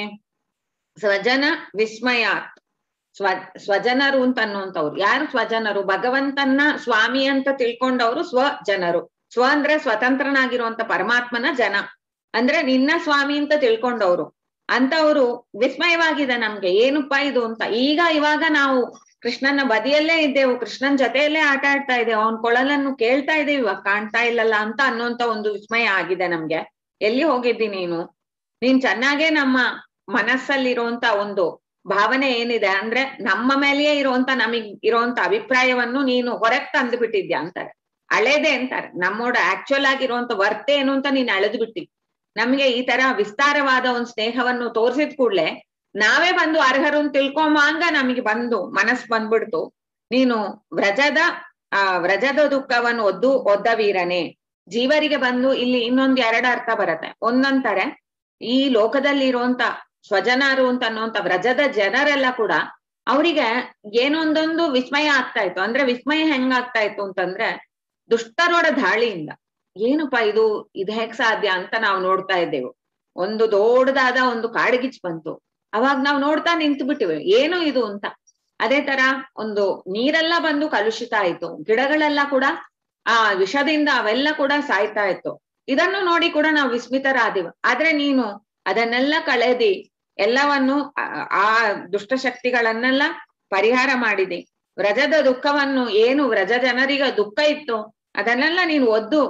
ಸ್ವಜನ ವಿಸ್ಮಯಾತ್ ಸ್ವ ಸ್ವಜನರು ಅಂತ ಅನ್ನುವಂಥವ್ರು ಯಾರು ಸ್ವಜನರು ಭಗವಂತನ ಸ್ವಾಮಿ ಅಂತ ತಿಳ್ಕೊಂಡವ್ರು ಸ್ವಜನರು ಸ್ವ ಅಂದ್ರೆ ಸ್ವತಂತ್ರನಾಗಿರುವಂತ ಪರಮಾತ್ಮನ ಜನ ಅಂದ್ರೆ ನಿನ್ನ ಸ್ವಾಮಿ ಅಂತ ತಿಳ್ಕೊಂಡವ್ರು ಅಂತವ್ರು ವಿಸ್ಮಯವಾಗಿದೆ ನಮ್ಗೆ ಏನಪ್ಪಾ ಇದು ಅಂತ ಈಗ ಇವಾಗ ನಾವು ಕೃಷ್ಣನ ಬದಿಯಲ್ಲೇ ಇದ್ದೇವು ಕೃಷ್ಣನ್ ಜೊತೆಯಲ್ಲೇ ಆಟ ಆಡ್ತಾ ಇದ್ದೇವೆ ಅವನ್ ಕೊಳಲನ್ನು ಕೇಳ್ತಾ ಇದ್ದೇವೆ ಇವಾಗ ಕಾಣ್ತಾ ಇಲ್ಲಲ್ಲ ಅಂತ ಅನ್ನುವಂತ ಒಂದು ವಿಸ್ಮಯ ಆಗಿದೆ ನಮ್ಗೆ ಎಲ್ಲಿ ಹೋಗಿದ್ದಿ ನೀನು ನೀನ್ ಚೆನ್ನಾಗೇ ನಮ್ಮ ಮನಸ್ಸಲ್ಲಿರುವಂತ ಒಂದು ಭಾವನೆ ಏನಿದೆ ಅಂದ್ರೆ ನಮ್ಮ ಮೇಲೆಯೇ ಇರುವಂತ ನಮಗ್ ಇರುವಂತ ಅಭಿಪ್ರಾಯವನ್ನು ನೀನು ಹೊರಗ್ ತಂದು ಬಿಟ್ಟಿದ್ಯಾ ಅಂತಾರೆ ಅಳೆದೆ ಅಂತಾರೆ ನಮ್ಮೋಡ ಆಕ್ಚುಲ್ ಆಗಿರುವಂತ ವರ್ತೆ ಏನು ಅಂತ ನೀನ್ ಅಳೆದು ಬಿಟ್ಟಿ ನಮ್ಗೆ ಈ ತರ ವಿಸ್ತಾರವಾದ ಒಂದ್ ಸ್ನೇಹವನ್ನು ತೋರ್ಸಿದ ಕೂಡ್ಲೆ ನಾವೇ ಬಂದು ಅರ್ಹರು ಅಂತ ತಿಳ್ಕೊಂಬಂಗ ನಮಗೆ ಬಂದು ಮನಸ್ ಬಂದ್ಬಿಡ್ತು ನೀನು ವ್ರಜದ ಆ ವ್ರಜದ ದುಃಖವನ್ನು ಒದ್ದು ಒದ್ದ ವೀರನೇ ಜೀವರಿಗೆ ಬಂದು ಇಲ್ಲಿ ಇನ್ನೊಂದು ಎರಡು ಅರ್ಥ ಬರುತ್ತೆ ಒಂದಂತಾರೆ ಈ ಲೋಕದಲ್ಲಿ ಇರುವಂತ ಸ್ವಜನರು ಅಂತ ಅನ್ನುವಂತ ವ್ರಜದ ಜನರೆಲ್ಲ ಕೂಡ ಅವರಿಗೆ ಏನೊಂದೊಂದು ವಿಸ್ಮಯ ಆಗ್ತಾ ಇತ್ತು ಅಂದ್ರೆ ವಿಸ್ಮಯ ಹೆಂಗಾಗ್ತಾ ಇತ್ತು ಅಂತಂದ್ರೆ ದುಷ್ಟರೋಡ ದಾಳಿಯಿಂದ ಏನಪ್ಪ ಇದು ಇದು ಹೇಗ್ ಸಾಧ್ಯ ಅಂತ ನಾವು ನೋಡ್ತಾ ಇದ್ದೇವೆ ಒಂದು ದೊಡ್ಡದಾದ ಒಂದು ಕಾಡ್ಗಿಚ್ ಬಂತು ಅವಾಗ ನಾವು ನೋಡ್ತಾ ನಿಂತು ಬಿಟ್ಟಿವೆ ಏನು ಇದು ಅಂತ ಅದೇ ತರ ಒಂದು ನೀರೆಲ್ಲ ಬಂದು ಕಲುಷಿತ ಆಯ್ತು ಗಿಡಗಳೆಲ್ಲ ಕೂಡ ಆ ವಿಷದಿಂದ ಅವೆಲ್ಲ ಕೂಡ ಸಾಯ್ತಾ ಇತ್ತು ಇದನ್ನು ನೋಡಿ ಕೂಡ ನಾವು ವಿಸ್ಮಿತರಾದಿವ ಆದ್ರೆ ನೀನು ಅದನ್ನೆಲ್ಲ ಕಳೆದಿ ಎಲ್ಲವನ್ನು ಆ ದುಷ್ಟಶಕ್ತಿಗಳನ್ನೆಲ್ಲ ಪರಿಹಾರ ಮಾಡಿದಿ ವ್ರಜದ ದುಃಖವನ್ನು ಏನು ವ್ರಜ ಜನರಿಗೆ ದುಃಖ ಇತ್ತು ಅದನ್ನೆಲ್ಲ ನೀನು ಒದ್ದು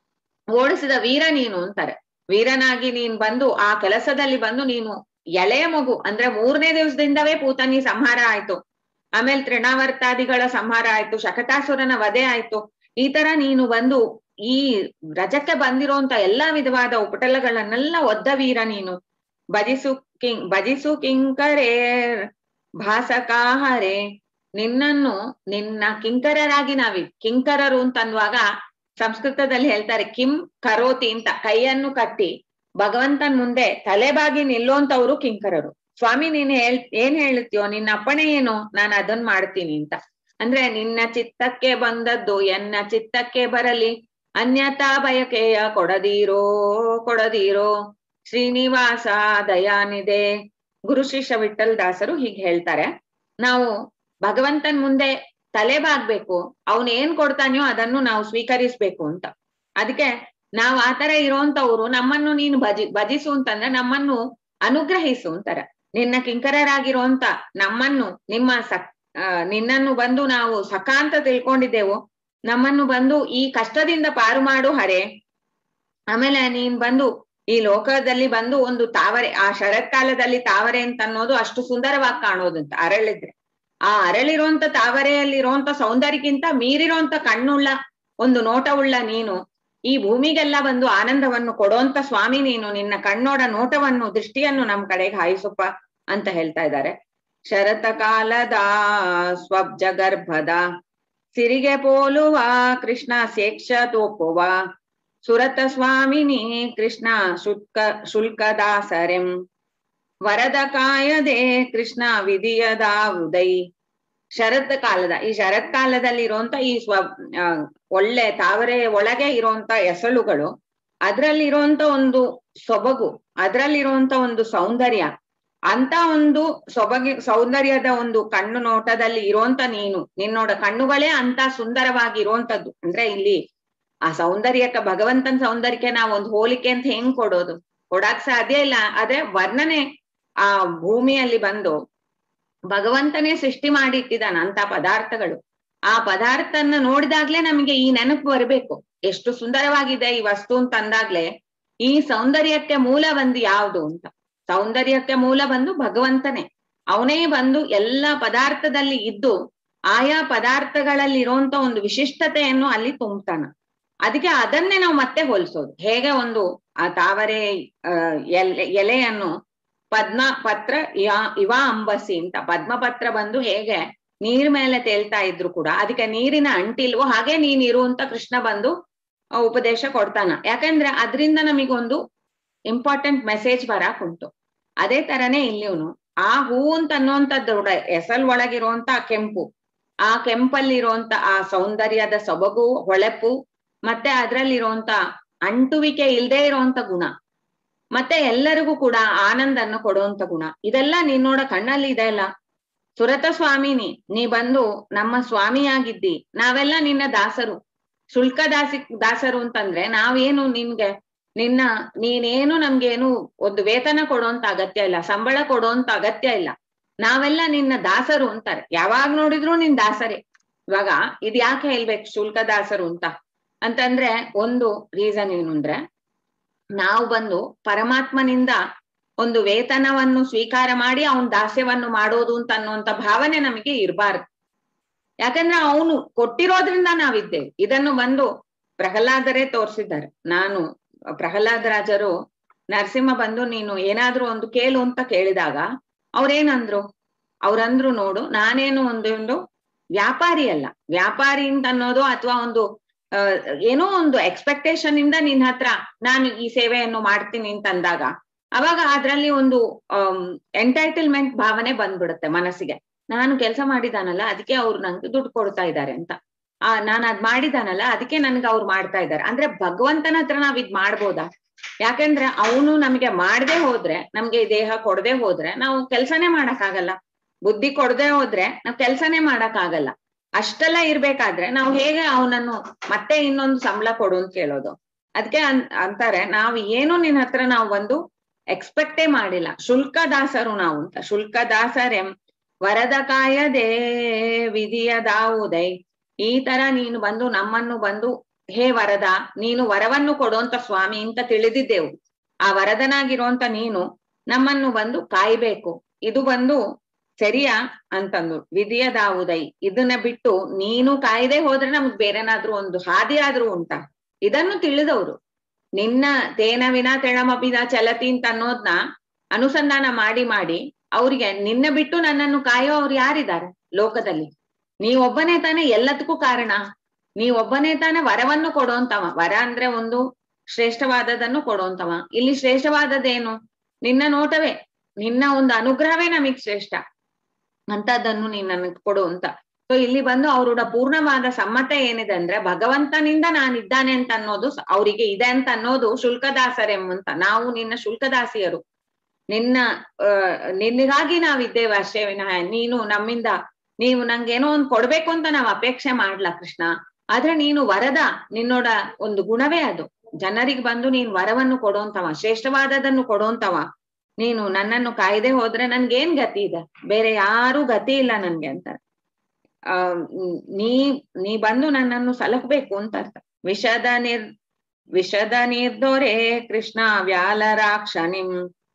ಓಡಿಸಿದ ವೀರ ನೀನು ಅಂತಾರೆ ವೀರನಾಗಿ ನೀನ್ ಬಂದು ಆ ಕೆಲಸದಲ್ಲಿ ಬಂದು ನೀನು ಎಳೆಯ ಮಗು ಅಂದ್ರೆ ಮೂರನೇ ದಿವಸದಿಂದವೇ ಪೂತನಿ ಸಂಹಾರ ಆಯ್ತು ಆಮೇಲೆ ತೃಣಾವರ್ತಾದಿಗಳ ಸಂಹಾರ ಆಯ್ತು ಶಕಟಾಸುರನ ವಧೆ ಆಯ್ತು ಈ ತರ ನೀನು ಬಂದು ಈ ರಜಕ್ಕೆ ಬಂದಿರೋಂತ ಎಲ್ಲಾ ವಿಧವಾದ ಉಪಟಲಗಳನ್ನೆಲ್ಲ ಒದ್ದ ವೀರ ನೀನು ಭಜಿಸು ಕಿಂಗ್ ಭಜಿಸು ಕಿಂಕರೇ ಭಾಸಕಾಹರೆ ನಿನ್ನನ್ನು ನಿನ್ನ ಕಿಂಕರರಾಗಿ ನಾವಿ ಕಿಂಕರರು ಅಂತ ಅನ್ನುವಾಗ ಸಂಸ್ಕೃತದಲ್ಲಿ ಹೇಳ್ತಾರೆ ಕಿಂ ಕರೋತಿ ಅಂತ ಕೈಯನ್ನು ಕಟ್ಟಿ ಭಗವಂತನ್ ಮುಂದೆ ತಲೆಬಾಗಿ ನಿಲ್ಲುವಂತವ್ರು ಕಿಂಕರರು ಸ್ವಾಮಿ ನೀನ್ ಹೇಳ್ ಏನ್ ಹೇಳ್ತೀಯೋ ನಿನ್ನ ಅಪ್ಪಣೆ ಏನು ನಾನು ಅದನ್ ಮಾಡ್ತೀನಿ ಅಂತ ಅಂದ್ರೆ ನಿನ್ನ ಚಿತ್ತಕ್ಕೆ ಬಂದದ್ದು ಎನ್ನ ಚಿತ್ತಕ್ಕೆ ಬರಲಿ ಅನ್ಯತಾ ಬಯಕೆಯ ಕೊಡದೀರೋ ಕೊಡದೀರೋ ಶ್ರೀನಿವಾಸ ದಯಾನಿದೆ ಗುರು ಶಿಷ್ಯ ವಿಠಲ್ ದಾಸರು ಹೀಗೆ ಹೇಳ್ತಾರೆ ನಾವು ಭಗವಂತನ್ ಮುಂದೆ ತಲೆ ಬಾಗ್ಬೇಕು ಅವನ್ ಏನ್ ಕೊಡ್ತಾನೆಯೋ ಅದನ್ನು ನಾವು ಸ್ವೀಕರಿಸ್ಬೇಕು ಅಂತ ಅದಕ್ಕೆ ನಾವ್ ಆತರ ಇರೋಂತವ್ರು ನಮ್ಮನ್ನು ನೀನು ಭಜಿ ಭಜಿಸು ಅಂತಂದ್ರೆ ನಮ್ಮನ್ನು ಅನುಗ್ರಹಿಸು ಅಂತಾರೆ ನಿನ್ನ ಕಿಂಕರರಾಗಿರೋಂತ ನಮ್ಮನ್ನು ನಿಮ್ಮ ಸಕ್ ನಿನ್ನನ್ನು ಬಂದು ನಾವು ಸಖ ಅಂತ ತಿಳ್ಕೊಂಡಿದ್ದೆವು ನಮ್ಮನ್ನು ಬಂದು ಈ ಕಷ್ಟದಿಂದ ಪಾರು ಮಾಡು ಹರೆ ಆಮೇಲೆ ನೀನ್ ಬಂದು ಈ ಲೋಕದಲ್ಲಿ ಬಂದು ಒಂದು ತಾವರೆ ಆ ಶರತ್ಕಾಲದಲ್ಲಿ ತಾವರೆ ಅಂತ ಅನ್ನೋದು ಅಷ್ಟು ಸುಂದರವಾಗಿ ಕಾಣೋದಂತ ಅರಳಿದ್ರೆ ಆ ಅರಳಿರುವಂತ ತಾವರೆಯಲ್ಲಿರುವಂತ ಸೌಂದರ್ಯಕ್ಕಿಂತ ಮೀರಿರುವಂತ ಕಣ್ಣುಳ್ಳ ಒಂದು ನೋಟವುಳ್ಳ ನೀನು ಈ ಭೂಮಿಗೆಲ್ಲ ಬಂದು ಆನಂದವನ್ನು ಕೊಡುವಂತ ಸ್ವಾಮಿ ನೀನು ನಿನ್ನ ಕಣ್ಣೋಡ ನೋಟವನ್ನು ದೃಷ್ಟಿಯನ್ನು ನಮ್ ಕಡೆಗೆ ಹಾಯಿಸಪ್ಪ ಅಂತ ಹೇಳ್ತಾ ಇದ್ದಾರೆ ಶರತ ಕಾಲದ ಸ್ವಬ್ಜ ಗರ್ಭದ ಸಿರಿಗೆ ಪೋಲುವ ಕೃಷ್ಣ ಶೇಕ್ಷ ತೋಪುವ ಸುರತ ಸ್ವಾಮಿನಿ ಕೃಷ್ಣ ಶುಲ್ಕ ಶುಲ್ಕದಾಸರೆಂ ವರದ ಕಾಯದೆ ಕೃಷ್ಣ ವಿಧಿಯದ ಉದೈ ಶರತ್ ಕಾಲದ ಈ ಶರತ್ ಕಾಲದಲ್ಲಿ ಇರುವಂತ ಈ ಸ್ವ ಒಳ್ಳೆ ತಾವರೆ ಒಳಗೆ ಇರುವಂತ ಎಸಳುಗಳು ಅದ್ರಲ್ಲಿ ಇರುವಂತ ಒಂದು ಸೊಬಗು ಅದ್ರಲ್ಲಿರುವಂತ ಒಂದು ಸೌಂದರ್ಯ ಅಂತ ಒಂದು ಸೊಬಗಿ ಸೌಂದರ್ಯದ ಒಂದು ಕಣ್ಣು ನೋಟದಲ್ಲಿ ಇರುವಂತ ನೀನು ನಿನ್ನೋಡ ಕಣ್ಣುಗಳೇ ಅಂತ ಸುಂದರವಾಗಿ ಇರುವಂತದ್ದು ಅಂದ್ರೆ ಇಲ್ಲಿ ಆ ಸೌಂದರ್ಯಕ್ಕೆ ಭಗವಂತನ ಸೌಂದರ್ಯಕ್ಕೆ ನಾವ್ ಒಂದು ಹೋಲಿಕೆ ಅಂತ ಹೆಂಗ್ ಕೊಡೋದು ಕೊಡಾಕ್ ಸಾಧ್ಯ ಇಲ್ಲ ಆದ್ರೆ ವರ್ಣನೆ ಆ ಭೂಮಿಯಲ್ಲಿ ಬಂದು ಭಗವಂತನೇ ಸೃಷ್ಟಿ ಮಾಡಿಟ್ಟಿದ್ದಾನ ಅಂತ ಪದಾರ್ಥಗಳು ಆ ಪದಾರ್ಥನ ನೋಡಿದಾಗ್ಲೇ ನಮಗೆ ಈ ನೆನಪು ಬರಬೇಕು ಎಷ್ಟು ಸುಂದರವಾಗಿದೆ ಈ ವಸ್ತು ಅಂತ ಅಂದಾಗ್ಲೇ ಈ ಸೌಂದರ್ಯಕ್ಕೆ ಮೂಲ ಬಂದು ಯಾವುದು ಅಂತ ಸೌಂದರ್ಯಕ್ಕೆ ಮೂಲ ಬಂದು ಭಗವಂತನೇ ಅವನೇ ಬಂದು ಎಲ್ಲ ಪದಾರ್ಥದಲ್ಲಿ ಇದ್ದು ಆಯಾ ಪದಾರ್ಥಗಳಲ್ಲಿ ಇರುವಂತ ಒಂದು ವಿಶಿಷ್ಟತೆಯನ್ನು ಅಲ್ಲಿ ತುಂಬ್ತಾನ ಅದಕ್ಕೆ ಅದನ್ನೇ ನಾವು ಮತ್ತೆ ಹೋಲಿಸೋದು ಹೇಗೆ ಒಂದು ಆ ತಾವರೆ ಅಹ್ ಎಲೆ ಎಲೆಯನ್ನು ಪದ್ಮ ಪತ್ರ ಇವ ಅಂಬಸಿ ಅಂತ ಪದ್ಮಪತ್ರ ಬಂದು ಹೇಗೆ ನೀರ್ ಮೇಲೆ ತೇಲ್ತಾ ಇದ್ರು ಕೂಡ ಅದಕ್ಕೆ ನೀರಿನ ಅಂಟಿಲ್ವೋ ಹಾಗೆ ನೀನ್ ಇರು ಅಂತ ಕೃಷ್ಣ ಬಂದು ಆ, ಉಪದೇಶ ಕೊಡ್ತಾನ ಯಾಕಂದ್ರೆ ಅದರಿಂದ ನಮಗೊಂದು ಇಂಪಾರ್ಟೆಂಟ್ ಮೆಸೇಜ್ ಬರಾಕ್ ಉಂಟು ಅದೇ ತರನೇ ಇಲ್ಲಿವನು ಆ ಹೂ ಅಂತ ಅನ್ನುವಂಥದ್ದು ಎಸಲ್ ಒಳಗಿರುವಂತ ಕೆಂಪು ಆ ಕೆಂಪಲ್ಲಿರುವಂತ ಆ ಸೌಂದರ್ಯದ ಸೊಬಗು ಹೊಳೆಪು ಮತ್ತೆ ಅದ್ರಲ್ಲಿರುವಂತ ಅಂಟುವಿಕೆ ಇಲ್ದೇ ಇರುವಂತ ಗುಣ ಮತ್ತೆ ಎಲ್ಲರಿಗೂ ಕೂಡ ಆನಂದನ್ನು ಕೊಡುವಂತ ಗುಣ ಇದೆಲ್ಲ ನಿನ್ನೋಡ ಕಣ್ಣಲ್ಲಿ ಇದೆ ಅಲ್ಲ ಸುರತ ಸ್ವಾಮಿನಿ ನೀ ಬಂದು ನಮ್ಮ ಸ್ವಾಮಿಯಾಗಿದ್ದಿ ನಾವೆಲ್ಲ ನಿನ್ನ ದಾಸರು ಶುಲ್ಕ ದಾಸಿ ದಾಸರು ಅಂತಂದ್ರೆ ನಾವೇನು ನಿನ್ಗೆ ನಿನ್ನ ನೀನೇನು ನಮ್ಗೇನು ಒಂದು ವೇತನ ಕೊಡುವಂತ ಅಗತ್ಯ ಇಲ್ಲ ಸಂಬಳ ಕೊಡುವಂತ ಅಗತ್ಯ ಇಲ್ಲ ನಾವೆಲ್ಲ ನಿನ್ನ ದಾಸರು ಅಂತಾರೆ ಯಾವಾಗ ನೋಡಿದ್ರು ನಿನ್ ದಾಸರೇ ಇವಾಗ ಇದ್ ಯಾಕೆ ಹೇಳ್ಬೇಕು ಶುಲ್ಕ ದಾಸರು ಅಂತ ಅಂತಂದ್ರೆ ಒಂದು ರೀಸನ್ ಏನು ಅಂದ್ರೆ ನಾವು ಬಂದು ಪರಮಾತ್ಮನಿಂದ ಒಂದು ವೇತನವನ್ನು ಸ್ವೀಕಾರ ಮಾಡಿ ಅವನ್ ದಾಸ್ಯವನ್ನು ಮಾಡೋದು ಅಂತ ಅನ್ನುವಂತ ಭಾವನೆ ನಮಗೆ ಇರಬಾರ್ದು ಯಾಕಂದ್ರೆ ಅವನು ಕೊಟ್ಟಿರೋದ್ರಿಂದ ನಾವಿದ್ದೇವೆ ಇದನ್ನು ಬಂದು ಪ್ರಹ್ಲಾದರೇ ತೋರಿಸಿದ್ದಾರೆ ನಾನು ಪ್ರಹ್ಲಾದ ರಾಜರು ನರಸಿಂಹ ಬಂದು ನೀನು ಏನಾದ್ರೂ ಒಂದು ಕೇಳು ಅಂತ ಕೇಳಿದಾಗ ಅವ್ರೇನಂದ್ರು ಅವ್ರಂದ್ರು ನೋಡು ನಾನೇನು ಒಂದು ಒಂದು ವ್ಯಾಪಾರಿ ಅಲ್ಲ ವ್ಯಾಪಾರಿ ಅಂತ ಅನ್ನೋದು ಅಥವಾ ಒಂದು ಆ, ಏನೋ ಒಂದು ಎಕ್ಸ್ಪೆಕ್ಟೇಷನ್ ಇಂದ ನಿನ್ ಹತ್ರ ನಾನು ಈ ಸೇವೆಯನ್ನು ಮಾಡ್ತೀನಿ ಅಂತ ಅಂದಾಗ ಅವಾಗ ಅದ್ರಲ್ಲಿ ಒಂದು ಎಂಟೈಟಲ್ಮೆಂಟ್ ಭಾವನೆ ಬಂದ್ಬಿಡುತ್ತೆ ಮನಸ್ಸಿಗೆ ನಾನು ಕೆಲಸ ಮಾಡಿದಾನಲ್ಲ ಅದಕ್ಕೆ ಅವ್ರು ನಂಗೆ ದುಡ್ಡು ಕೊಡ್ತಾ ಇದ್ದಾರೆ ಅಂತ ಆ ನಾನು ಅದ್ ಮಾಡಿದಾನಲ್ಲ ಅದಕ್ಕೆ ನನ್ಗೆ ಅವ್ರು ಮಾಡ್ತಾ ಇದ್ದಾರೆ ಅಂದ್ರೆ ಭಗವಂತನ ಹತ್ರ ನಾವ್ ಇದ್ ಮಾಡ್ಬೋದಾ ಯಾಕಂದ್ರೆ ಅವನು ನಮಗೆ ಮಾಡದೆ ಹೋದ್ರೆ ನಮ್ಗೆ ಈ ದೇಹ ಕೊಡದೆ ಹೋದ್ರೆ ನಾವು ಕೆಲ್ಸನೇ ಮಾಡಕ್ಕಾಗಲ್ಲ ಬುದ್ಧಿ ಕೊಡದೆ ಹೋದ್ರೆ ನಾವ್ ಕೆಲ್ಸನೇ ಮಾಡಕ್ಕಾಗಲ್ಲ ಅಷ್ಟೆಲ್ಲ ಇರ್ಬೇಕಾದ್ರೆ ನಾವು ಹೇಗೆ ಅವನನ್ನು ಮತ್ತೆ ಇನ್ನೊಂದು ಸಂಬಳ ಕೊಡು ಅಂತ ಕೇಳೋದು ಅದಕ್ಕೆ ಅಂತಾರೆ ನಾವು ಏನು ನಿನ್ನ ಹತ್ರ ನಾವು ಒಂದು ಎಕ್ಸ್ಪೆಕ್ಟೇ ಮಾಡಿಲ್ಲ ಶುಲ್ಕ ದಾಸರು ನಾವು ಅಂತ ಶುಲ್ಕ ದಾಸರೆಂ ವರದ ಕಾಯದೆ ವಿಧಿಯ ದಾವುದೈ ಈ ತರ ನೀನು ಬಂದು ನಮ್ಮನ್ನು ಬಂದು ಹೇ ವರದ ನೀನು ವರವನ್ನು ಕೊಡುವಂತ ಸ್ವಾಮಿ ಅಂತ ತಿಳಿದಿದ್ದೆವು ಆ ವರದನಾಗಿರುವಂತ ನೀನು ನಮ್ಮನ್ನು ಬಂದು ಕಾಯ್ಬೇಕು ಇದು ಬಂದು ಸರಿಯಾ ಅಂತಂದು ವಿಧಿಯ ದಾವುದೈ ಇದನ್ನ ಬಿಟ್ಟು ನೀನು ಕಾಯ್ದೆ ಹೋದ್ರೆ ನಮ್ಗ್ ಬೇರೆನಾದ್ರೂ ಒಂದು ಹಾದಿ ಆದ್ರೂ ಉಂಟಾ ಇದನ್ನು ತಿಳಿದವರು ನಿನ್ನ ತೇನ ವಿನ ತೆಣಮಪಿನ ಚಲತಿ ಅಂತ ಅನ್ನೋದ್ನ ಅನುಸಂಧಾನ ಮಾಡಿ ಮಾಡಿ ಅವ್ರಿಗೆ ನಿನ್ನ ಬಿಟ್ಟು ನನ್ನನ್ನು ಕಾಯೋ ಅವ್ರು ಯಾರಿದ್ದಾರೆ ಲೋಕದಲ್ಲಿ ನೀವೊಬ್ಬನೇ ತಾನೇ ಎಲ್ಲದಕ್ಕೂ ಕಾರಣ ನೀವೊಬ್ಬನೇ ತಾನೇ ವರವನ್ನು ಕೊಡುವಂತವ ವರ ಅಂದ್ರೆ ಒಂದು ಶ್ರೇಷ್ಠವಾದದನ್ನು ಕೊಡುವಂತವ ಇಲ್ಲಿ ಶ್ರೇಷ್ಠವಾದದ್ದೇನು ನಿನ್ನ ನೋಟವೇ ನಿನ್ನ ಒಂದು ಅನುಗ್ರಹವೇ ನಮಗ್ ಶ್ರೇಷ್ಠ ಅಂತದನ್ನು ನೀನ್ ನನಗ್ ಕೊಡು ಅಂತ ಸೊ ಇಲ್ಲಿ ಬಂದು ಅವರೋಡ ಪೂರ್ಣವಾದ ಸಮ್ಮತ ಏನಿದೆ ಅಂದ್ರೆ ಭಗವಂತನಿಂದ ನಾನಿದ್ದಾನೆ ಅಂತ ಅನ್ನೋದು ಸ- ಅವರಿಗೆ ಇದೆ ಅಂತ ಅನ್ನೋದು ಶುಲ್ಕದಾಸರೆಂಬಂತ ನಾವು ನಿನ್ನ ಶುಲ್ಕದಾಸಿಯರು ನಿನ್ನ ಆ ನಿನ್ಗಾಗಿ ನಾವಿದ್ದೇವೆ ಅಷ್ಟೇ ವಿನಃ ನೀನು ನಮ್ಮಿಂದ ನೀವು ನಂಗೇನೋ ಒಂದ್ ಕೊಡ್ಬೇಕು ಅಂತ ನಾವ್ ಅಪೇಕ್ಷೆ ಮಾಡ್ಲಾ ಕೃಷ್ಣ ಆದ್ರೆ ನೀನು ವರದ ನಿನ್ನೋಡ ಒಂದು ಗುಣವೇ ಅದು ಜನರಿಗೆ ಬಂದು ನೀನ್ ವರವನ್ನು ಕೊಡುವಂತವ ಶ್ರೇಷ್ಠವಾದದನ್ನು ಕೊಡುವಂತವ ನೀನು ನನ್ನನ್ನು ಕಾಯ್ದೆ ಹೋದ್ರೆ ನನ್ಗೇನ್ ಗತಿ ಇದೆ ಬೇರೆ ಯಾರು ಗತಿ ಇಲ್ಲ ನನ್ಗೆ ಅಂತಾರೆ ಆ ಮ್, ನೀ ನೀ ಬಂದು ನನ್ನನ್ನು ಸಲಹಬೇಕು ಅಂತ ಅರ್ಥ ವಿಷದ ನಿರ್ ವಿಷದ ನಿರ್ದೊರೆ ಕೃಷ್ಣ ವ್ಯಾಲರಾಕ್ಷನಿಂ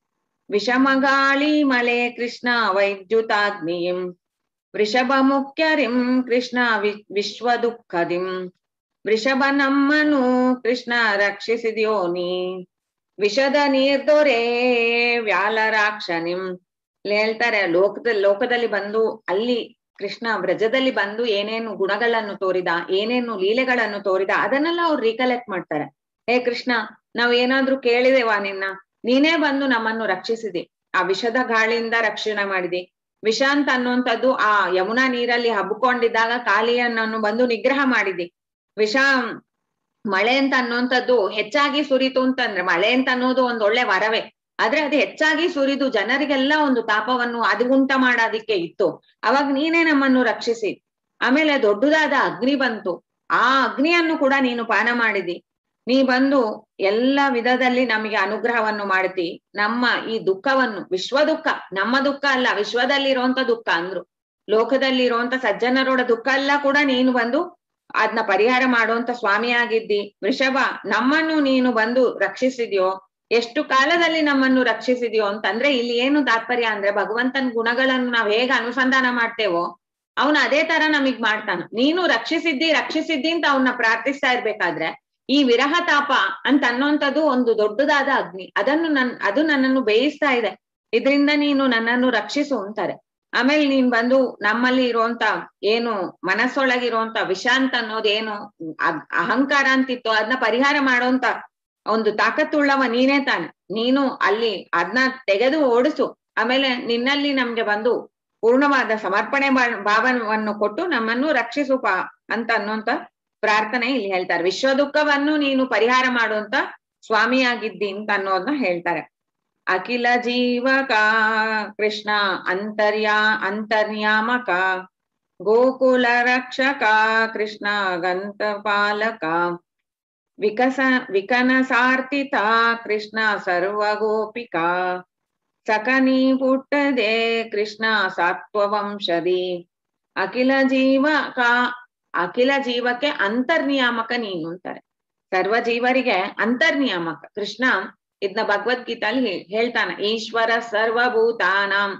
ವಿಷಮಗಾಳಿ ಮಲೆ ಕೃಷ್ಣ ವೈದ್ಯುತಾಗ್ನಿಯಿಂ ವೃಷಭ ಮುಖ್ಯರಿಂ ಕೃಷ್ಣ ವಿ ವಿಶ್ವ ದುಃಖದಿಂ ವೃಷಭ ನಮ್ಮನು ಕೃಷ್ಣ ರಕ್ಷಿಸಿದ್ಯೋ ನೀ ವಿಷದ ನೀರ್ದೊರೆ ವ್ಯಾಲರಾಕ್ಷನಿಂ ಇಲ್ಲಿ ಹೇಳ್ತಾರೆ ಲೋಕದ ಲೋಕದಲ್ಲಿ ಬಂದು ಅಲ್ಲಿ ಕೃಷ್ಣ ವ್ರಜದಲ್ಲಿ ಬಂದು ಏನೇನು ಗುಣಗಳನ್ನು ತೋರಿದ ಏನೇನು ಲೀಲೆಗಳನ್ನು ತೋರಿದ ಅದನ್ನೆಲ್ಲ ಅವ್ರು ರೀಕಲೆಕ್ಟ್ ಮಾಡ್ತಾರೆ ಹೇ ಕೃಷ್ಣ ನಾವ್ ಏನಾದ್ರೂ ಕೇಳಿದೇವಾ ನಿನ್ನ ನೀನೇ ಬಂದು ನಮ್ಮನ್ನು ರಕ್ಷಿಸಿದಿ ಆ ವಿಷದ ಗಾಳಿಯಿಂದ ರಕ್ಷಣೆ ಮಾಡಿದಿ ವಿಷ ಅಂತ ಅನ್ನುವಂಥದ್ದು ಆ ಯಮುನಾ ನೀರಲ್ಲಿ ಹಬ್ಕೊಂಡಿದ್ದಾಗ ಕಾಲಿಯನ್ನು ಬಂದು ನಿಗ್ರಹ ಮಾಡಿದಿ ವಿಷ ಮಳೆ ಅಂತ ಅನ್ನುವಂಥದ್ದು ಹೆಚ್ಚಾಗಿ ಸುರಿತು ಅಂತಂದ್ರೆ ಮಳೆ ಅಂತ ಅನ್ನೋದು ಒಂದ್ ಒಳ್ಳೆ ವರವೇ ಆದ್ರೆ ಅದು ಹೆಚ್ಚಾಗಿ ಸುರಿದು ಜನರಿಗೆಲ್ಲ ಒಂದು ತಾಪವನ್ನು ಅದು ಉಂಟ ಮಾಡೋದಿಕ್ಕೆ ಇತ್ತು ಅವಾಗ ನೀನೇ ನಮ್ಮನ್ನು ರಕ್ಷಿಸಿ ಆಮೇಲೆ ದೊಡ್ಡದಾದ ಅಗ್ನಿ ಬಂತು ಆ ಅಗ್ನಿಯನ್ನು ಕೂಡ ನೀನು ಪಾನ ಮಾಡಿದಿ ನೀ ಬಂದು ಎಲ್ಲ ವಿಧದಲ್ಲಿ ನಮಗೆ ಅನುಗ್ರಹವನ್ನು ಮಾಡ್ತಿ ನಮ್ಮ ಈ ದುಃಖವನ್ನು ವಿಶ್ವ ದುಃಖ ನಮ್ಮ ದುಃಖ ಅಲ್ಲ ವಿಶ್ವದಲ್ಲಿ ಇರುವಂತ ದುಃಖ ಅಂದ್ರು ಲೋಕದಲ್ಲಿ ಇರುವಂತ ಸಜ್ಜನರೋಡ ದುಃಖ ಎಲ್ಲ ಕೂಡ ನೀನು ಬಂದು ಅದನ್ನ ಪರಿಹಾರ ಮಾಡುವಂತ ಸ್ವಾಮಿಯಾಗಿದ್ದಿ ವೃಷಭ ನಮ್ಮನ್ನು ನೀನು ಬಂದು ರಕ್ಷಿಸಿದ್ಯೋ ಎಷ್ಟು ಕಾಲದಲ್ಲಿ ನಮ್ಮನ್ನು ರಕ್ಷಿಸಿದ್ಯೋ ಅಂತಂದ್ರೆ ಇಲ್ಲಿ ಏನು ತಾತ್ಪರ್ಯ ಅಂದ್ರೆ ಭಗವಂತನ ಗುಣಗಳನ್ನು ನಾವ್ ಹೇಗೆ ಅನುಸಂಧಾನ ಮಾಡ್ತೇವೋ ಅವನು ಅದೇ ತರ ನಮಗ್ ಮಾಡ್ತಾನ ನೀನು ರಕ್ಷಿಸಿದ್ದಿ ರಕ್ಷಿಸಿದ್ದಿ ಅಂತ ಅವನ್ನ ಪ್ರಾರ್ಥಿಸ್ತಾ ಇರ್ಬೇಕಾದ್ರೆ ಈ ವಿರಹ ತಾಪ ಅಂತ ಅನ್ನೋಂಥದ್ದು ಒಂದು ದೊಡ್ಡದಾದ ಅಗ್ನಿ ಅದನ್ನು ನನ್ ಅದು ನನ್ನನ್ನು ಬೇಯಿಸ್ತಾ ಇದೆ ಇದರಿಂದ ನೀನು ನನ್ನನ್ನು ರಕ್ಷಿಸು ಅಂತಾರೆ ಆಮೇಲೆ ನೀನ್ ಬಂದು ನಮ್ಮಲ್ಲಿ ಇರುವಂತ ಏನು ಮನಸ್ಸೊಳಗಿರುವಂತ ವಿಷಾಂತ ಅನ್ನೋದೇನು ಅದ್- ಅಹಂಕಾರ ಅಂತಿತ್ತು ಅದನ್ನ ಪರಿಹಾರ ಮಾಡುವಂತ ಒಂದು ತಾಕತ್ತುಳ್ಳವ ನೀನೇ ತಾನೆ ನೀನು ಅಲ್ಲಿ ಅದನ್ನ ತೆಗೆದು ಓಡಿಸು ಆಮೇಲೆ ನಿನ್ನಲ್ಲಿ ನಮ್ಗೆ ಬಂದು ಪೂರ್ಣವಾದ ಸಮರ್ಪಣೆ ಭಾ- ಭಾವವನ್ನು ಕೊಟ್ಟು ನಮ್ಮನ್ನು ರಕ್ಷಿಸು ಪಾ ಅಂತ ಅನ್ನುವಂತ ಪ್ರಾರ್ಥನೆ ಇಲ್ಲಿ ಹೇಳ್ತಾರೆ ವಿಶ್ವ ದುಃಖವನ್ನು ನೀನು ಪರಿಹಾರ ಮಾಡುವಂತ ಸ್ವಾಮಿಯಾಗಿದ್ದಿ ಅಂತ ಅನ್ನೋದನ್ನ ಹೇಳ್ತಾರೆ ಅಖಿಲ ಜೀವಕ ಕೃಷ್ಣ ಅಂತರ್ಯಾ ಅಂತರ್ಯಾಮಕ ಗೋಕುಲ ರಕ್ಷಕ ಕೃಷ್ಣ ಗಂತಪಾಲಕ ವಿಕಸ ವಿಕನ ಸಾರ್ತಿತ ಕೃಷ್ಣ ಸರ್ವ ಗೋಪಿಕಾ ಸಕನಿ ಪುಟ್ಟದೆ ಕೃಷ್ಣ ಸಾತ್ವವಂಶದಿ ಅಖಿಲ ಜೀವಕ ಅಖಿಲ ಜೀವಕ್ಕೆ ಅಂತರ್ನಿಯಾಮಕ ನೀನು ಅಂತಾರೆ ಸರ್ವ ಜೀವರಿಗೆ ಅಂತರ್ನಿಯಾಮಕ ಕೃಷ್ಣ ಇದನ್ನ ಭಗವದ್ಗೀತಲ್ಲಿ ಹೇ- ಹೇಳ್ತಾನೆ ಈಶ್ವರ ಸರ್ವಭೂತಾನಾಂ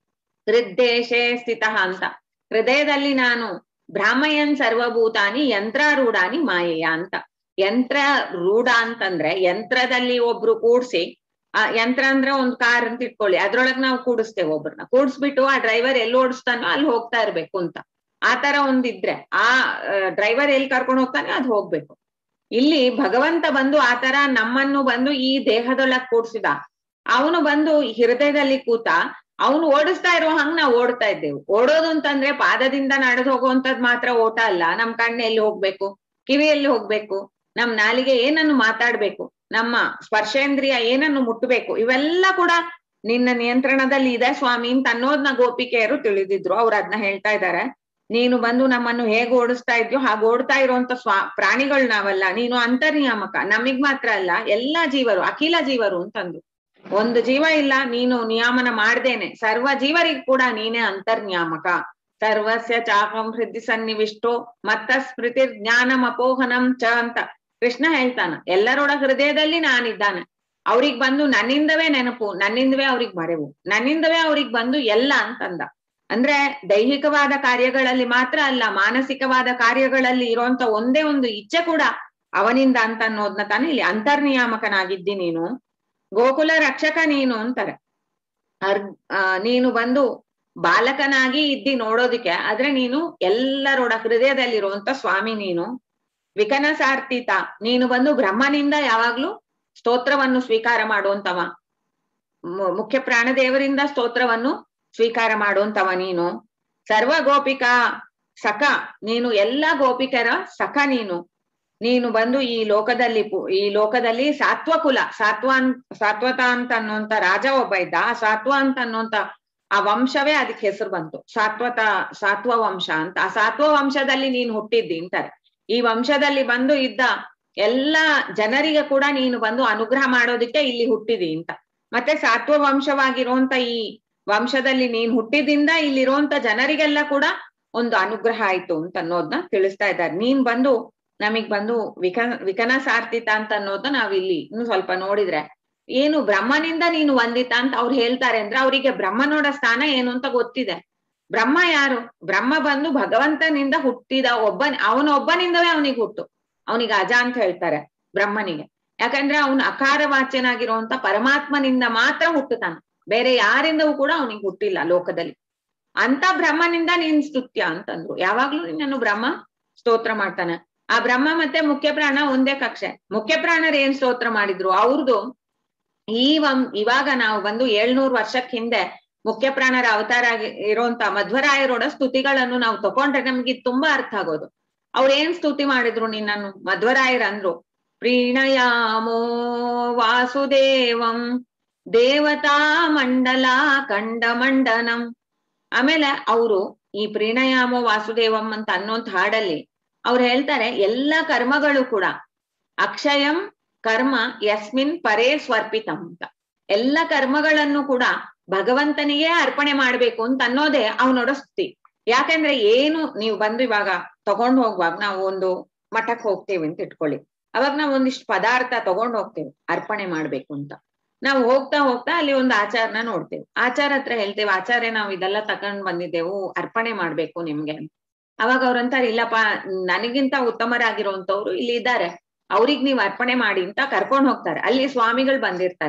ಹೃದ್ದೇಶೇ ಸ್ಥಿತ ಅಂತ ಹೃದಯದಲ್ಲಿ ನಾನು ಬ್ರಾಹ್ಮಯನ್ ಸರ್ವಭೂತಾನಿ ಯಂತ್ರಾರೂಢಾನಿ ಮಾಯೆಯ ಅಂತ ಯಂತ್ರ ರೂಢ ಅಂತಂದ್ರೆ ಯಂತ್ರದಲ್ಲಿ ಒಬ್ರು ಕೂಡ್ಸಿ ಆ ಯಂತ್ರ ಅಂದ್ರೆ ಒಂದ್ ಕಾರ್ ಅಂತ ಇಟ್ಕೊಳ್ಳಿ ಅದ್ರೊಳಗ್ ನಾವು ಕೂಡಿಸ್ತೇವೆ ಒಬ್ರನ್ನ ಕೂಡ್ಸ್ಬಿಟ್ಟು ಆ ಡ್ರೈವರ್ ಎಲ್ಲಿ ಓಡಿಸ್ತಾನೋ ಅಲ್ಲಿ ಹೋಗ್ತಾ ಇರ್ಬೇಕು ಅಂತ ಆ ತರ ಒಂದಿದ್ರೆ ಆ ಡ್ರೈವರ್ ಎಲ್ಲಿ ಕರ್ಕೊಂಡು ಹೋಗ್ತಾನೆ ಅದ್ ಹೋಗ್ಬೇಕು ಇಲ್ಲಿ ಭಗವಂತ ಬಂದು ಆ ತರ ನಮ್ಮನ್ನು ಬಂದು ಈ ದೇಹದೊಳಗ್ ಕೂಡ್ಸಿದ ಅವನು ಬಂದು ಹೃದಯದಲ್ಲಿ ಕೂತ ಅವನು ಓಡಿಸ್ತಾ ಇರೋ ಹಂಗ್ ನಾವು ಓಡ್ತಾ ಇದ್ದೇವೆ ಓಡೋದು ಅಂತಂದ್ರೆ ಪಾದದಿಂದ ನಡೆದು ಹೋಗುವಂತದ್ ಮಾತ್ರ ಓಟ ಅಲ್ಲ ನಮ್ ಕಣ್ಣು ಎಲ್ಲಿ ಹೋಗ್ಬೇಕು ಕಿವಿಯಲ್ಲಿ ಹೋಗ್ಬೇಕು ನಮ್ ನಾಲಿಗೆ ಏನನ್ನು ಮಾತಾಡ್ಬೇಕು ನಮ್ಮ ಸ್ಪರ್ಶೇಂದ್ರಿಯ ಏನನ್ನು ಮುಟ್ಟಬೇಕು ಇವೆಲ್ಲ ಕೂಡ ನಿನ್ನ ನಿಯಂತ್ರಣದಲ್ಲಿ ಇದೆ ಸ್ವಾಮಿ ಅಂತ ಅನ್ನೋದ್ನ ಗೋಪಿಕೆಯರು ತಿಳಿದಿದ್ರು ಅವ್ರು ಅದನ್ನ ಹೇಳ್ತಾ ಇದ್ದಾರೆ ನೀನು ಬಂದು ನಮ್ಮನ್ನು ಹೇಗ್ ಓಡಿಸ್ತಾ ಇದ್ಯೋ ಹಾಗೆ ಓಡ್ತಾ ಇರುವಂತ ಸ್ವಾ ಪ್ರಾಣಿಗಳು ನಾವಲ್ಲ ನೀನು ಅಂತರ್ನಿಯಾಮಕ ನಮಿಗ್ ಮಾತ್ರ ಅಲ್ಲ ಎಲ್ಲಾ ಜೀವರು ಅಖಿಲ ಜೀವರು ಅಂತಂದು ಒಂದು ಜೀವ ಇಲ್ಲ ನೀನು ನಿಯಾಮನ ಮಾಡ್ದೇನೆ ಸರ್ವ ಜೀವರಿಗೂ ಕೂಡ ನೀನೇ ಅಂತರ್ನಿಯಾಮಕ ಸರ್ವಸ್ಯ ಚಾಪಂ ಹೃದಯ ಸನ್ನಿವಿಷ್ಟೋ ಮತ್ತ ಸ್ಮೃತಿ ಜ್ಞಾನಂ ಅಪೋಹನಂ ಚ ಅಂತ ಕೃಷ್ಣ ಹೇಳ್ತಾನ ಎಲ್ಲರೋಡ ಹೃದಯದಲ್ಲಿ ನಾನಿದ್ದಾನೆ ಅವ್ರಿಗ್ ಬಂದು ನನ್ನಿಂದವೇ ನೆನಪು ನನ್ನಿಂದವೇ ಅವ್ರಿಗ್ ಮರೆವು ನನ್ನಿಂದವೇ ಅವ್ರಿಗ್ ಬಂದು ಎಲ್ಲ ಅಂತಂದ ಅಂದ್ರೆ ದೈಹಿಕವಾದ ಕಾರ್ಯಗಳಲ್ಲಿ ಮಾತ್ರ ಅಲ್ಲ ಮಾನಸಿಕವಾದ ಕಾರ್ಯಗಳಲ್ಲಿ ಇರುವಂತ ಒಂದೇ ಒಂದು ಇಚ್ಛೆ ಕೂಡ ಅವನಿಂದ ಅಂತ ಅನ್ನೋದ್ನ ತಾನೇ ಇಲ್ಲಿ ಅಂತರ್ನಿಯಾಮಕನಾಗಿದ್ದಿ ನೀನು ಗೋಕುಲ ರಕ್ಷಕ ನೀನು ಅಂತಾರೆ ಅರ್ ಆ, ನೀನು ಬಂದು ಬಾಲಕನಾಗಿ ಇದ್ದಿ ನೋಡೋದಿಕ್ಕೆ ಆದ್ರೆ ನೀನು ಎಲ್ಲರೋಡ ಹೃದಯದಲ್ಲಿರುವಂತ ಸ್ವಾಮಿ ನೀನು ವಿಕನ ಸಾರ್ತಿತ ನೀನು ಬಂದು ಬ್ರಹ್ಮನಿಂದ ಯಾವಾಗ್ಲೂ ಸ್ತೋತ್ರವನ್ನು ಸ್ವೀಕಾರ ಮಾಡುವಂತವ ಮು- ಮುಖ್ಯ ಪ್ರಾಣದೇವರಿಂದ ಸ್ತೋತ್ರವನ್ನು ಸ್ವೀಕಾರ ಮಾಡುವಂತವ ನೀನು ಸರ್ವ ಗೋಪಿಕಾ ಸಖ ನೀನು ಎಲ್ಲಾ ಗೋಪಿಕರ ಸಖ ನೀನು ನೀನು ಬಂದು ಈ ಲೋಕದಲ್ಲಿ ಪು- ಈ ಲೋಕದಲ್ಲಿ ಸಾತ್ವ ಕುಲ ಸಾತ್ವ ಅನ್ ಸಾತ್ವತ ಅಂತ ಅನ್ನುವಂತ ರಾಜ ಒಬ್ಬ ಇದ್ದ ಆ ಸಾತ್ವ ಅಂತ ಅನ್ನುವಂತ ಆ ವಂಶವೇ ಅದಕ್ಕೆ ಹೆಸರು ಬಂತು ಸಾತ್ವತ ಸಾತ್ವ ವಂಶ ಅಂತ ಆ ಸಾತ್ವ ವಂಶದಲ್ಲಿ ನೀನು ಹುಟ್ಟಿದ್ದಿ ಅಂತಾರೆ ಈ ವಂಶದಲ್ಲಿ ಬಂದು ಇದ್ದ ಎಲ್ಲಾ ಜನರಿಗೆ ಕೂಡ ನೀನು ಬಂದು ಅನುಗ್ರಹ ಮಾಡೋದಕ್ಕೆ ಇಲ್ಲಿ ಹುಟ್ಟಿದಿ ಅಂತ ಮತ್ತೆ ಸಾತ್ವ ವಂಶವಾಗಿರುವಂತ ಈ ವಂಶದಲ್ಲಿ ನೀನ್ ಹುಟ್ಟಿದಿಂದ ಇಲ್ಲಿರುವಂತ ಜನರಿಗೆಲ್ಲ ಕೂಡ ಒಂದು ಅನುಗ್ರಹ ಆಯ್ತು ಅಂತ ಅನ್ನೋದನ್ನ ತಿಳಿಸ್ತಾ ಇದ್ದಾರೆ ನೀನ್ ಬಂದು ನಮಗ್ ಬಂದು ವಿಕ ವಿಕನ ಸಾರ್ತಿತ ಅಂತ ಅನ್ನೋದನ್ನ ನಾವಿಲ್ಲಿ ಇನ್ನು ಸ್ವಲ್ಪ ನೋಡಿದ್ರೆ ಏನು ಬ್ರಹ್ಮನಿಂದ ನೀನು ವಂದಿತ ಅಂತ ಅವ್ರು ಹೇಳ್ತಾರೆ ಅಂದ್ರೆ ಅವರಿಗೆ ಬ್ರಹ್ಮನೋಡ ಸ್ಥಾನ ಏನು ಅಂತ ಗೊತ್ತಿದೆ ಬ್ರಹ್ಮ ಯಾರು ಬ್ರಹ್ಮ ಬಂದು ಭಗವಂತನಿಂದ ಹುಟ್ಟಿದ ಒಬ್ಬ ಅವನ ಒಬ್ಬನಿಂದವೇ ಅವನಿಗೆ ಹುಟ್ಟು ಅವನಿಗೆ ಅಜ ಅಂತ ಹೇಳ್ತಾರೆ ಬ್ರಹ್ಮನಿಗೆ ಯಾಕಂದ್ರೆ ಅವನು ಅಕಾರ ವಾಚ್ಯನಾಗಿರುವಂತ ಪರಮಾತ್ಮನಿಂದ ಮಾತ್ರ ಹುಟ್ಟುತ್ತಾನೆ ಬೇರೆ ಯಾರಿಂದವೂ ಕೂಡ ಅವನಿಗೆ ಹುಟ್ಟಿಲ್ಲ ಲೋಕದಲ್ಲಿ ಅಂತ ಬ್ರಹ್ಮನಿಂದ ನೀನ್ ಸ್ತುತ್ಯ ಅಂತಂದ್ರು ಯಾವಾಗ್ಲೂ ನಿನ್ನನ್ನು ಬ್ರಹ್ಮ ಸ್ತೋತ್ರ ಮಾಡ್ತಾನೆ ಆ ಬ್ರಹ್ಮ ಮತ್ತೆ ಮುಖ್ಯ ಪ್ರಾಣ ಒಂದೇ ಕಕ್ಷೆ ಮುಖ್ಯ ಪ್ರಾಣರು ಏನ್ ಸ್ತೋತ್ರ ಮಾಡಿದ್ರು ಅವ್ರದ್ದು ಈ ವಂ ಇವಾಗ ನಾವು ಬಂದು ಏಳ್ನೂರು ವರ್ಷಕ್ ಹಿಂದೆ ಮುಖ್ಯ ಪ್ರಾಣರ ಅವತಾರ ಆಗಿ ಇರುವಂತ ಮಧ್ವರಾಯರೋಡ ಸ್ತುತಿಗಳನ್ನು ನಾವು ತಕೊಂಡ್ರೆ ನಮ್ಗೆ ಇದ್ ತುಂಬಾ ಅರ್ಥ ಆಗೋದು ಅವ್ರ ಏನ್ ಸ್ತುತಿ ಮಾಡಿದ್ರು ನಿನ್ನನ್ನು ಮಧ್ವರಾಯರಂದ್ರು ಪ್ರೀಣಯಾಮೋ ವಾಸುದೇವಂ ದೇವತಾ ಮಂಡಲ ಕಂಡ ಮಂಡನಂ ಆಮೇಲೆ ಅವರು ಈ ಪ್ರೀಣಯಾಮೋ ವಾಸುದೇವಂ ಅಂತ ಅನ್ನೋಂತ ಹಾಡಲ್ಲಿ ಅವ್ರು ಹೇಳ್ತಾರೆ ಎಲ್ಲ ಕರ್ಮಗಳು ಕೂಡ ಅಕ್ಷಯಂ ಕರ್ಮ ಯಸ್ಮಿನ್ ಪರೇ ಸ್ವರ್ಪಿತಂ ಅಂತ ಎಲ್ಲ ಕರ್ಮಗಳನ್ನು ಕೂಡ ಭಗವಂತನಿಗೆ ಅರ್ಪಣೆ ಮಾಡ್ಬೇಕು ಅಂತ ಅನ್ನೋದೇ ಅವನೋಡ ಸ್ತುತಿ ಯಾಕಂದ್ರೆ ಏನು ನೀವು ಬಂದು ಇವಾಗ ತಗೊಂಡ್ ಹೋಗುವಾಗ ನಾವು ಒಂದು ಮಠಕ್ ಹೋಗ್ತೇವೆ ಅಂತ ಇಟ್ಕೊಳ್ಳಿ ಅವಾಗ ನಾವು ಒಂದಿಷ್ಟು ಪದಾರ್ಥ ತಗೊಂಡ್ ಹೋಗ್ತೇವೆ ಅರ್ಪಣೆ ಮಾಡ್ಬೇಕು ಅಂತ ನಾವು ಹೋಗ್ತಾ ಹೋಗ್ತಾ ಅಲ್ಲಿ ಒಂದು ಆಚಾರನ ನೋಡ್ತೇವೆ ಆಚಾರ ಹತ್ರ ಹೇಳ್ತೇವೆ ಆಚಾರ್ಯ ನಾವು ಇದೆಲ್ಲ ತಕೊಂಡ್ ಬಂದಿದ್ದೆವು ಅರ್ಪಣೆ ಮಾಡ್ಬೇಕು ನಿಮ್ಗೆ ಅಂತ ಅವಾಗ ಅವ್ರಂತಾರೆ ಇಲ್ಲಪ್ಪ ನನಗಿಂತ ಉತ್ತಮರಾಗಿರುವಂತವ್ರು ಇಲ್ಲಿ ಇದ್ದಾರೆ ಅವ್ರಿಗ್ ನೀವ್ ಅರ್ಪಣೆ ಮಾಡಿ ಅಂತ ಕರ್ಕೊಂಡ್ ಹೋಗ್ತಾರೆ ಅಲ್ಲಿ ಸ್ವಾಮಿಗಳು ಬಂದಿರ್ತಾರೆ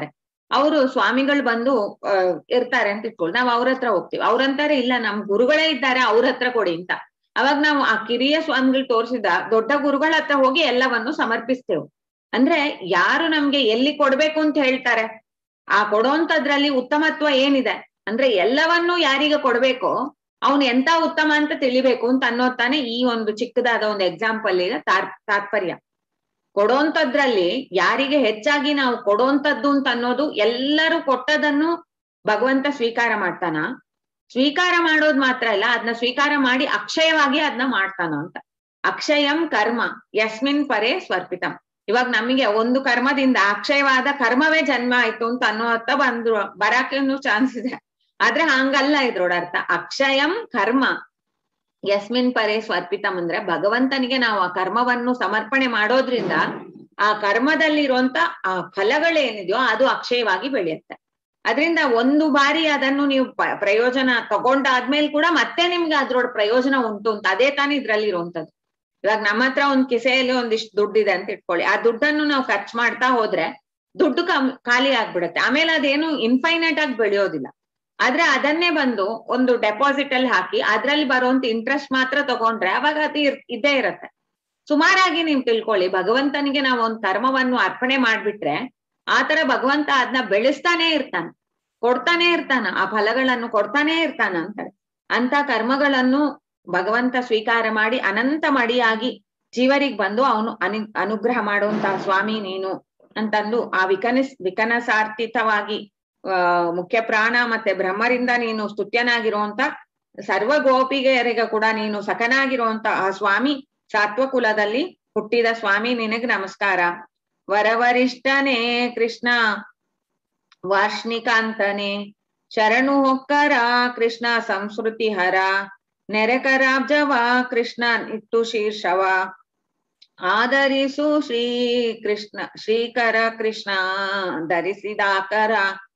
ಅವರು ಸ್ವಾಮಿಗಳು ಬಂದು ಅಹ್ ಇರ್ತಾರೆ ಅಂತ ಇಟ್ಕೊಳ್ಳಿ ನಾವ್ ಅವ್ರ ಹತ್ರ ಹೋಗ್ತೀವಿ ಅವ್ರಂತಾರೆ ಇಲ್ಲ ನಮ್ ಗುರುಗಳೇ ಇದ್ದಾರೆ ಅವ್ರ ಹತ್ರ ಕೊಡಿ ಅಂತ ಅವಾಗ ನಾವು ಆ ಕಿರಿಯ ಸ್ವಾಮಿಗಳು ತೋರಿಸಿದ ದೊಡ್ಡ ಗುರುಗಳ ಹತ್ರ ಹೋಗಿ ಎಲ್ಲವನ್ನು ಸಮರ್ಪಿಸ್ತೇವೆ ಅಂದ್ರೆ ಯಾರು ನಮ್ಗೆ ಎಲ್ಲಿ ಕೊಡ್ಬೇಕು ಅಂತ ಹೇಳ್ತಾರೆ ಆ ಕೊಡೋಂತದ್ರಲ್ಲಿ ಉತ್ತಮತ್ವ ಏನಿದೆ ಅಂದ್ರೆ ಎಲ್ಲವನ್ನೂ ಯಾರಿಗ ಕೊಡ್ಬೇಕೋ ಅವ್ನು ಎಂತ ಉತ್ತಮ ಅಂತ ತಿಳಿಬೇಕು ಅಂತ ಅನ್ನೋದ್ ತಾನೇ ಈ ಒಂದು ಚಿಕ್ಕದಾದ ಒಂದು ಎಕ್ಸಾಂಪಲ್ ಈಗ ತಾರ್ ತಾತ್ಪರ್ಯ ಕೊಡೋಂತದ್ರಲ್ಲಿ ಯಾರಿಗೆ ಹೆಚ್ಚಾಗಿ ನಾವು ಕೊಡೋಂತದ್ದು ಅಂತ ಅನ್ನೋದು ಎಲ್ಲರೂ ಕೊಟ್ಟದನ್ನು ಭಗವಂತ ಸ್ವೀಕಾರ ಮಾಡ್ತಾನ ಸ್ವೀಕಾರ ಮಾಡೋದ್ ಮಾತ್ರ ಅಲ್ಲ ಅದನ್ನ ಸ್ವೀಕಾರ ಮಾಡಿ ಅಕ್ಷಯವಾಗಿ ಅದನ್ನ ಮಾಡ್ತಾನ ಅಂತ ಅಕ್ಷಯಂ ಕರ್ಮ ಯಸ್ಮಿನ್ ಪರೇ ಸ್ವರ್ಪಿತಂ ಇವಾಗ ನಮಗೆ ಒಂದು ಕರ್ಮದಿಂದ ಅಕ್ಷಯವಾದ ಕರ್ಮವೇ ಜನ್ಮ ಆಯ್ತು ಅಂತ ಅನ್ನೋ ಅರ್ಥ ಬಂದ್ರು ಬರಾಕೇನು ಚಾನ್ಸ್ ಇದೆ ಆದ್ರೆ ಹಂಗಲ್ಲ ಇದ್ರೋಡ ಅರ್ಥ ಅಕ್ಷಯಂ ಕರ್ಮ ಯಸ್ಮಿನ್ ಪರೇ ಸ್ವರ್ಪಿತಂ ಅಂದ್ರೆ ಭಗವಂತನಿಗೆ ನಾವು ಆ ಕರ್ಮವನ್ನು ಸಮರ್ಪಣೆ ಮಾಡೋದ್ರಿಂದ ಆ ಕರ್ಮದಲ್ಲಿರುವಂತ ಆ ಫಲಗಳೇನಿದೆಯೋ ಅದು ಅಕ್ಷಯವಾಗಿ ಬೆಳೆಯುತ್ತೆ ಅದರಿಂದ ಒಂದು ಬಾರಿ ಅದನ್ನು ನೀವು ಪ್ರಯೋಜನ ತಗೊಂಡಾದ್ಮೇಲೆ ಕೂಡ ಮತ್ತೆ ನಿಮ್ಗೆ ಅದ್ರೊಳಗೆ ಪ್ರಯೋಜನ ಉಂಟು ಅಂತ ಅದೇ ತಾನೇ ಇದ್ರಲ್ಲಿ ಇರುವಂತದ್ದು ಇವಾಗ ನಮ್ಮ ಹತ್ರ ಒಂದ್ ಕಿಸೆಯಲ್ಲಿ ಒಂದಿಷ್ಟು ದುಡ್ಡಿದೆ ಅಂತ ಇಟ್ಕೊಳ್ಳಿ ಆ ದುಡ್ಡನ್ನು ನಾವು ಖರ್ಚು ಮಾಡ್ತಾ ಹೋದ್ರೆ ದುಡ್ಡು ಕಮ್ ಖಾಲಿ ಆಗ್ಬಿಡುತ್ತೆ ಆಮೇಲೆ ಅದೇನು ಇನ್ಫೈನೈಟ್ ಆಗಿ ಬೆಳೆಯೋದಿಲ್ಲ ಆದ್ರೆ ಅದನ್ನೇ ಬಂದು ಒಂದು ಡೆಪಾಸಿಟ್ ಅಲ್ಲಿ ಹಾಕಿ ಅದ್ರಲ್ಲಿ ಬರುವಂತ ಇಂಟ್ರೆಸ್ಟ್ ಮಾತ್ರ ತಗೊಂಡ್ರೆ ಅವಾಗ ಅದು ಇದ್ದೇ ಇರತ್ತೆ ಸುಮಾರಾಗಿ ನೀವು ತಿಳ್ಕೊಳ್ಳಿ ಭಗವಂತನಿಗೆ ನಾವು ಒಂದ್ ಕರ್ಮವನ್ನು ಅರ್ಪಣೆ ಮಾಡ್ಬಿಟ್ರೆ ಆತರ ಭಗವಂತ ಅದನ್ನ ಬೆಳೆಸ್ತಾನೆ ಇರ್ತಾನ ಕೊಡ್ತಾನೆ ಇರ್ತಾನ ಆ ಫಲಗಳನ್ನು ಕೊಡ್ತಾನೆ ಇರ್ತಾನ ಅಂತಾರೆ ಅಂತ ಕರ್ಮಗಳನ್ನು ಭಗವಂತ ಸ್ವೀಕಾರ ಮಾಡಿ ಅನಂತ ಮಡಿಯಾಗಿ ಜೀವರಿಗೆ ಬಂದು ಅವನು ಅನು ಅನುಗ್ರಹ ಮಾಡುವಂತಹ ಸ್ವಾಮಿ ನೀನು ಅಂತಂದು ಆ ವಿಕನಿಸ್ ವಿಕನಸಾರ್ಥಿತವಾಗಿ ಆ ಮುಖ್ಯ ಪ್ರಾಣ ಮತ್ತೆ ಬ್ರಹ್ಮರಿಂದ ನೀನು ಸ್ತುತ್ಯನಾಗಿರುವಂತ ಸರ್ವ ಗೋಪಿಗೆಯರಿಗೆ ಕೂಡ ನೀನು ಸಖನಾಗಿರುವಂತ ಆ ಸ್ವಾಮಿ ಸಾತ್ವ ಕುಲದಲ್ಲಿ ಹುಟ್ಟಿದ ಸ್ವಾಮಿ ನಿನಗ್ ನಮಸ್ಕಾರ ವರವರಿಷ್ಠನೇ ಕೃಷ್ಣ ವಾರ್ಷ್ಣಿಕಾಂತನೇ ಶರಣು ಹೊಕ್ಕರ ಕೃಷ್ಣ ಸಂಸ್ಕೃತಿ ಹರ ನೆರೆಕರಾಬ್ಜವ ಕೃಷ್ಣ ನಿಟ್ಟು ಶೀರ್ಷವ ಆಧರಿಸು ಶ್ರೀ ಕೃಷ್ಣ ಶ್ರೀಕರ ಕೃಷ್ಣ ಧರಿಸಿದಾಕರ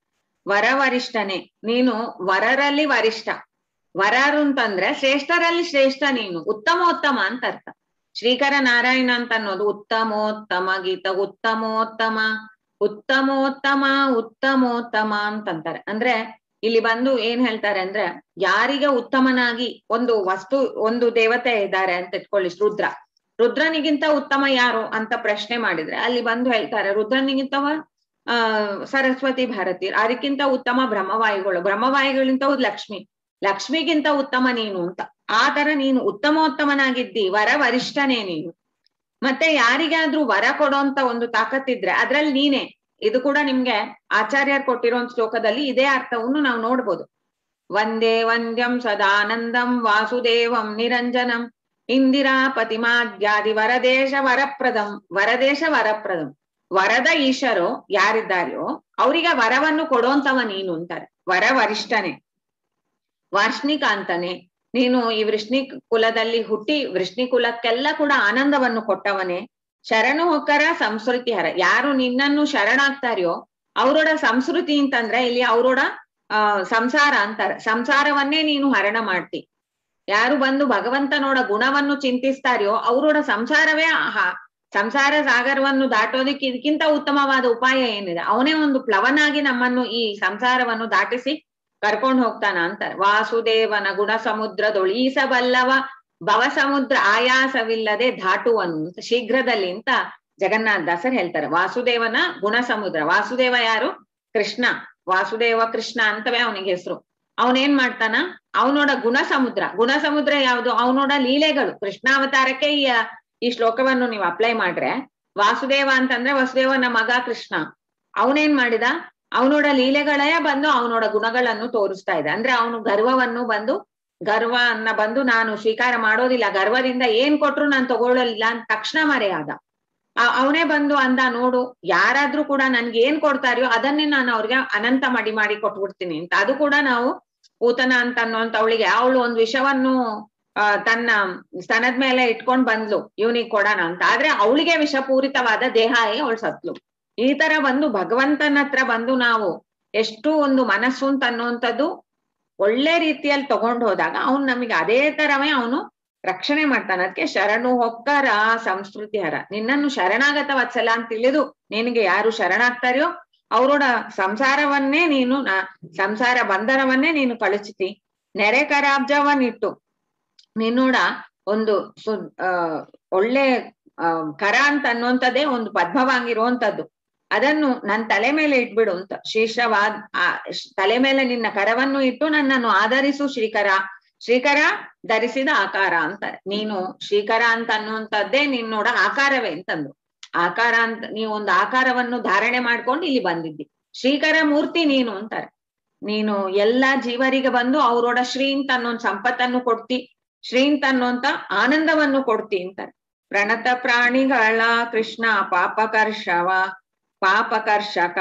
ವರವರಿಷ್ಠನೆ ನೀನು ವರರಲ್ಲಿ ವರಿಷ್ಠ ವರರು ಅಂತಂದ್ರೆ ಶ್ರೇಷ್ಠರಲ್ಲಿ ಶ್ರೇಷ್ಠ ನೀನು ಉತ್ತಮೋತ್ತಮ ಅಂತ ಅರ್ಥ ಶ್ರೀಕರ ನಾರಾಯಣ ಅಂತ ಅನ್ನೋದು ಉತ್ತಮೋತ್ತಮ ಗೀತ ಉತ್ತಮೋತ್ತಮ ಉತ್ತಮೋತ್ತಮ ಉತ್ತಮೋತ್ತಮ ಅಂತಂತಾರೆ ಅಂದ್ರೆ ಇಲ್ಲಿ ಬಂದು ಏನ್ ಹೇಳ್ತಾರೆ ಅಂದ್ರೆ ಯಾರಿಗೆ ಉತ್ತಮನಾಗಿ ಒಂದು ವಸ್ತು ಒಂದು ದೇವತೆ ಇದ್ದಾರೆ ಅಂತ ಇಟ್ಕೊಳ್ಳಿ ರುದ್ರ ರುದ್ರನಿಗಿಂತ ಉತ್ತಮ ಯಾರು ಅಂತ ಪ್ರಶ್ನೆ ಮಾಡಿದ್ರೆ ಅಲ್ಲಿ ಬಂದು ಹೇಳ್ತಾರೆ ರುದ್ರನಿಗಿಂತವ ಆ ಸರಸ್ವತಿ ಭಾರತಿ ಅದಕ್ಕಿಂತ ಉತ್ತಮ ಬ್ರಹ್ಮವಾಯುಗಳು ಬ್ರಹ್ಮವಾಯುಗಳಿಂತ ಲಕ್ಷ್ಮಿ ಲಕ್ಷ್ಮಿಗಿಂತ ಉತ್ತಮ ನೀನು ಅಂತ ಆ ತರ ನೀನು ಉತ್ತಮೋತ್ತಮನಾಗಿದ್ದಿ ವರ ವರಿಷ್ಠನೇ ನೀನು ಮತ್ತೆ ಯಾರಿಗಾದ್ರೂ ವರ ಕೊಡೋಂತ ಒಂದು ತಾಕತ್ತಿದ್ರೆ ಅದ್ರಲ್ಲಿ ನೀನೇ ಇದು ಕೂಡ ನಿಮ್ಗೆ ಆಚಾರ್ಯರು ಕೊಟ್ಟಿರೋ ಶ್ಲೋಕದಲ್ಲಿ ಇದೇ ಅರ್ಥವನ್ನು ನಾವು ನೋಡ್ಬೋದು ವಂದೇ ವಂದ್ಯಂ ಸದಾನಂದಂ ವಾಸುದೇವಂ ನಿರಂಜನಂ ಇಂದಿರಾ ಪತಿಮಾದ್ಯಾದಿ ವರದೇಶ ವರಪ್ರದಂ ವರದೇಶ ವರಪ್ರದಂ ವರದ ಈಶರು ಯಾರಿದ್ದಾರೆಯೋ ಅವರಿಗೆ ವರವನ್ನು ಕೊಡೋಂತವ ನೀನು ಅಂತಾರೆ ವರ ವರಿಷ್ಠನೇ ವಾರ್ಷ್ಣಿಕಾಂತನೇ ನೀನು ಈ ವೃಷ್ಣಿ ಕುಲದಲ್ಲಿ ಹುಟ್ಟಿ ವೃಷ್ಣಿ ಕುಲಕ್ಕೆಲ್ಲ ಕೂಡ ಆನಂದವನ್ನು ಕೊಟ್ಟವನೇ ಶರಣು ಹೊಕ್ಕರ ಸಂಸ್ಕೃತಿ ಹರ ಯಾರು ನಿನ್ನನ್ನು ಶರಣಾಗ್ತಾರೆಯೋ ಅವರೋಡ ಸಂಸ್ಕೃತಿ ಅಂತಂದ್ರೆ ಇಲ್ಲಿ ಅವರೋಡ ಆ ಸಂಸಾರ ಅಂತಾರೆ ಸಂಸಾರವನ್ನೇ ನೀನು ಹರಣ ಮಾಡ್ತಿ ಯಾರು ಬಂದು ಭಗವಂತನೋಡ ಗುಣವನ್ನು ಚಿಂತಿಸ್ತಾರೆಯೋ ಅವರೋಡ ಸಂಸಾರವೇ ಸಂಸಾರ ಸಾಗರವನ್ನು ದಾಟೋದಕ್ಕೆ ಇದಕ್ಕಿಂತ ಉತ್ತಮವಾದ ಉಪಾಯ ಏನಿದೆ ಅವನೇ ಒಂದು ಪ್ಲವನಾಗಿ ನಮ್ಮನ್ನು ಈ ಸಂಸಾರವನ್ನು ದಾಟಿಸಿ ಕರ್ಕೊಂಡು ಹೋಗ್ತಾನ ಅಂತಾರೆ ವಾಸುದೇವನ ಗುಣ ಸಮುದ್ರದೊಳೀಸಬಲ್ಲವ ಭವ ಸಮುದ್ರ ಆಯಾಸವಿಲ್ಲದೆ ದಾಟುವನು ಶೀಘ್ರದಲ್ಲಿ ಅಂತ ಜಗನ್ನಾಥ ದಾಸರ್ ಹೇಳ್ತಾರೆ ವಾಸುದೇವನ ಗುಣ ಸಮುದ್ರ ವಾಸುದೇವ ಯಾರು ಕೃಷ್ಣ ವಾಸುದೇವ ಕೃಷ್ಣ ಅಂತವೇ ಅವನಿಗೆ ಹೆಸರು ಅವನೇನ್ ಮಾಡ್ತಾನ ಅವನೋಡ ಗುಣ ಸಮುದ್ರ ಗುಣ ಸಮುದ್ರ ಯಾವುದು ಅವನೋಡ ಲೀಲೆಗಳು ಕೃಷ್ಣಾವತಾರಕ್ಕೆ ಈ ಈ ಶ್ಲೋಕವನ್ನು ನೀವು ಅಪ್ಲೈ ಮಾಡ್ರೆ ವಾಸುದೇವ ಅಂತಂದ್ರೆ ವಸುದೇವನ ಮಗ ಕೃಷ್ಣ ಅವನೇನ್ ಮಾಡಿದ ಅವನೋಡ ಲೀಲೆಗಳೇ ಬಂದು ಅವನೋಡ ಗುಣಗಳನ್ನು ತೋರಿಸ್ತಾ ಇದೆ ಅಂದ್ರೆ ಅವನು ಗರ್ವವನ್ನು ಬಂದು ಗರ್ವ ಅನ್ನ ಬಂದು ನಾನು ಸ್ವೀಕಾರ ಮಾಡೋದಿಲ್ಲ ಗರ್ವದಿಂದ ಏನ್ ಕೊಟ್ರು ನಾನು ತಗೊಳ್ಳಲಿಲ್ಲ ಅಂತ ತಕ್ಷಣ ಮರೆಯಾದ ಅವನೇ ಬಂದು ಅಂದ ನೋಡು ಯಾರಾದ್ರೂ ಕೂಡ ನನ್ಗೆ ಏನ್ ಕೊಡ್ತಾರೆಯೋ ಅದನ್ನೇ ನಾನು ಅವ್ರಿಗೆ ಅನಂತ ಮಡಿ ಮಾಡಿ ಕೊಟ್ಬಿಡ್ತೀನಿ ಅಂತ ಅದು ಕೂಡ ನಾವು ಪೂತನ ಅಂತ ಅನ್ನೋಂತ ಅವಳಿಗೆ ಅವಳು ಒಂದು ವಿಷವನ್ನು ಆ ತನ್ನ ಸ್ತನದ ಮೇಲೆ ಇಟ್ಕೊಂಡ್ ಬಂದ್ಲು ಇವನಿಗೆ ಕೊಡೋಣ ಅಂತ ಆದ್ರೆ ಅವಳಿಗೆ ವಿಷಪೂರಿತವಾದ ದೇಹ ಅವಳು ಸತ್ಲು ಈ ತರ ಬಂದು ಭಗವಂತನ ಹತ್ರ ಬಂದು ನಾವು ಎಷ್ಟು ಒಂದು ಮನಸ್ಸು ಅಂತ ಅನ್ನುವಂಥದ್ದು ಒಳ್ಳೆ ರೀತಿಯಲ್ಲಿ ತಗೊಂಡು ಹೋದಾಗ ಅವನು ನಮಗೆ ಅದೇ ತರವೇ ಅವನು ರಕ್ಷಣೆ ಮಾಡ್ತಾನೆ ಅದಕ್ಕೆ ಶರಣು ಹೊಕ್ಕರ ಸಂಸ್ಕೃತಿ ಹರ ನಿನ್ನನ್ನು ಶರಣಾಗತ ವತ್ಸಲ ಅಂತ ತಿಳಿದು ನಿನಗೆ ಯಾರು ಶರಣಾಗ್ತಾರೆಯೋ ಅವರೋಡ ಸಂಸಾರವನ್ನೇ ನೀನು ನ- ಸಂಸಾರ ಬಂಧನವನ್ನೇ ನೀನು ಕಳಿಸ್ತಿ ನೆರೆ ಕರಾಬ್ಜವನ್ನಿಟ್ಟು ನಿನ್ನೋಡ ಒಂದು ಸು ಆ ಒಳ್ಳೆ ಆ ಕರ ಅಂತ ಅನ್ನುವಂಥದ್ದೇ ಒಂದು ಪದ್ಮವಾಗಿರುವಂತದ್ದು ಅದನ್ನು ನನ್ ತಲೆ ಮೇಲೆ ಇಟ್ಬಿಡು ಅಂತ ಶೀರ್ಷವಾದ್ ಆ ಶ್- ತಲೆ ಮೇಲೆ ನಿನ್ನ ಕರವನ್ನು ಇಟ್ಟು ನನ್ನನ್ನು ಆಧರಿಸು ಶ್ರೀಕರ ಶ್ರೀಕರ ಧರಿಸಿದ ಆಕಾರ ಅಂತಾರೆ ನೀನು ಶ್ರೀಕರ ಅಂತ ಅನ್ನುವಂಥದ್ದೇ ನಿನ್ನೋಡ ಆಕಾರವೇ ಅಂತಂದ್ರು ಆಕಾರ ಅಂತ ನೀವು ಒಂದು ಆಕಾರವನ್ನು ಧಾರಣೆ ಮಾಡ್ಕೊಂಡು ಇಲ್ಲಿ ಬಂದಿದ್ದಿ ಶ್ರೀಕರ ಮೂರ್ತಿ ನೀನು ಅಂತಾರೆ ನೀನು ಎಲ್ಲಾ ಜೀವರಿಗೆ ಬಂದು ಅವರೋಡ ಶ್ರೀ ಅಂತ ಅನ್ನೋ ಸಂಪತ್ತನ್ನು ಕೊಡ್ತಿ ಶ್ರೀ ಅಂತ ಅನ್ನುವಂತ ಆನಂದವನ್ನು ಕೊಡ್ತಿ ಅಂತಾರೆ ಪ್ರಣತ ಪ್ರಾಣಿಗಳ ಕೃಷ್ಣ ಪಾಪಕರ್ಷವ ಪಾಪಕರ್ಷಕ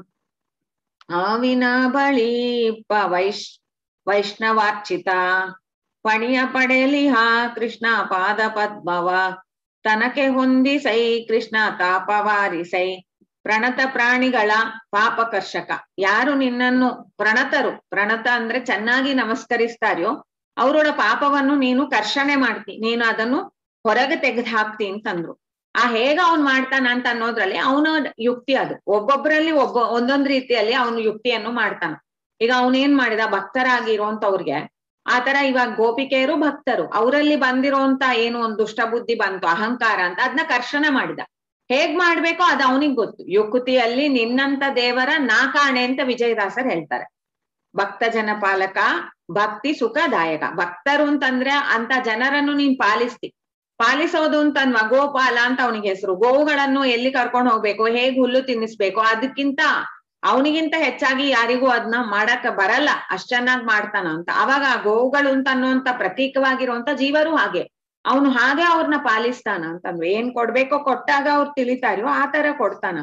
ಆವಿನ ಬಳಿ ಪ ವೈಶ್ ವೈಷ್ಣವಾರ್ಚಿತ ಪಣಿಯ ಪಡೆಲಿಹ ಕೃಷ್ಣ ಪಾದ ಪದ್ಮವ ತನಕೆ ಹೊಂದಿಸೈ ಕೃಷ್ಣ ತಾಪವಾರಿಸೈ ಪ್ರಣತ ಪ್ರಾಣಿಗಳ ಪಾಪಕರ್ಷಕ ಯಾರು ನಿನ್ನನ್ನು ಪ್ರಣತರು ಪ್ರಣತ ಅಂದ್ರೆ ಚೆನ್ನಾಗಿ ನಮಸ್ಕರಿಸ್ತಾರ್ಯೋ ಅವರೋಡ ಪಾಪವನ್ನು ನೀನು ಕರ್ಷಣೆ ಮಾಡ್ತಿ ನೀನು ಅದನ್ನು ಹೊರಗೆ ತೆಗೆದು ಹಾಕ್ತಿ ಅಂತಂದ್ರು ಆ ಹೇಗ ಅವ್ನ್ ಮಾಡ್ತಾನ ಅಂತ ಅನ್ನೋದ್ರಲ್ಲಿ ಅವನ ಯುಕ್ತಿ ಅದು ಒಬ್ಬೊಬ್ಬರಲ್ಲಿ ಒಬ್ಬ ಒಂದೊಂದ್ ರೀತಿಯಲ್ಲಿ ಅವನು ಯುಕ್ತಿಯನ್ನು ಮಾಡ್ತಾನ ಈಗ ಅವನೇನ್ ಮಾಡಿದ ಭಕ್ತರಾಗಿರೋಂತವ್ರಿಗೆ ಆತರ ಇವಾಗ ಗೋಪಿಕೆಯರು ಭಕ್ತರು ಅವರಲ್ಲಿ ಬಂದಿರೋಂತ ಏನು ಒಂದು ದುಷ್ಟ ಬುದ್ಧಿ ಬಂತು ಅಹಂಕಾರ ಅಂತ ಅದನ್ನ ಕರ್ಷಣೆ ಮಾಡಿದ ಹೇಗ್ ಮಾಡ್ಬೇಕೋ ಅದು ಅವನಿಗೆ ಗೊತ್ತು ಯುಕ್ತಿಯಲ್ಲಿ ನಿನ್ನಂತ ದೇವರ ನಾ ಕಾಣೆ ಅಂತ ವಿಜಯದಾಸರ್ ಹೇಳ್ತಾರೆ ಭಕ್ತ ಜನ ಪಾಲಕ ಭಕ್ತಿ ಸುಖದಾಯಕ ಭಕ್ತರು ಅಂತಂದ್ರೆ ಅಂತ ಜನರನ್ನು ನೀನ್ ಪಾಲಿಸ್ತಿ ಪಾಲಿಸೋದು ಅಂತನ್ವ ಗೋಪಾಲ ಅಂತ ಅವನಿಗೆ ಹೆಸರು ಗೋವುಗಳನ್ನು ಎಲ್ಲಿ ಕರ್ಕೊಂಡು ಹೋಗ್ಬೇಕು ಹೇಗ್ ಹುಲ್ಲು ತಿನ್ನಿಸ್ಬೇಕು ಅದಕ್ಕಿಂತ ಅವನಿಗಿಂತ ಹೆಚ್ಚಾಗಿ ಯಾರಿಗೂ ಅದನ್ನ ಮಾಡಕ್ ಬರಲ್ಲ ಅಷ್ಟ್ ಚೆನ್ನಾಗ್ ಮಾಡ್ತಾನ ಅಂತ ಅವಾಗ ಆ ಗೋವುಗಳು ಅಂತ ಅನ್ನುವಂತ ಪ್ರತೀಕವಾಗಿರುವಂತ ಜೀವರು ಹಾಗೆ ಅವನು ಹಾಗೆ ಅವ್ರನ್ನ ಪಾಲಿಸ್ತಾನ ಅಂತಂದ್ರೆ ಏನ್ ಕೊಡ್ಬೇಕೋ ಕೊಟ್ಟಾಗ ಅವ್ರು ತಿಳಿತಾರೋ ಆ ತರ ಕೊಡ್ತಾನ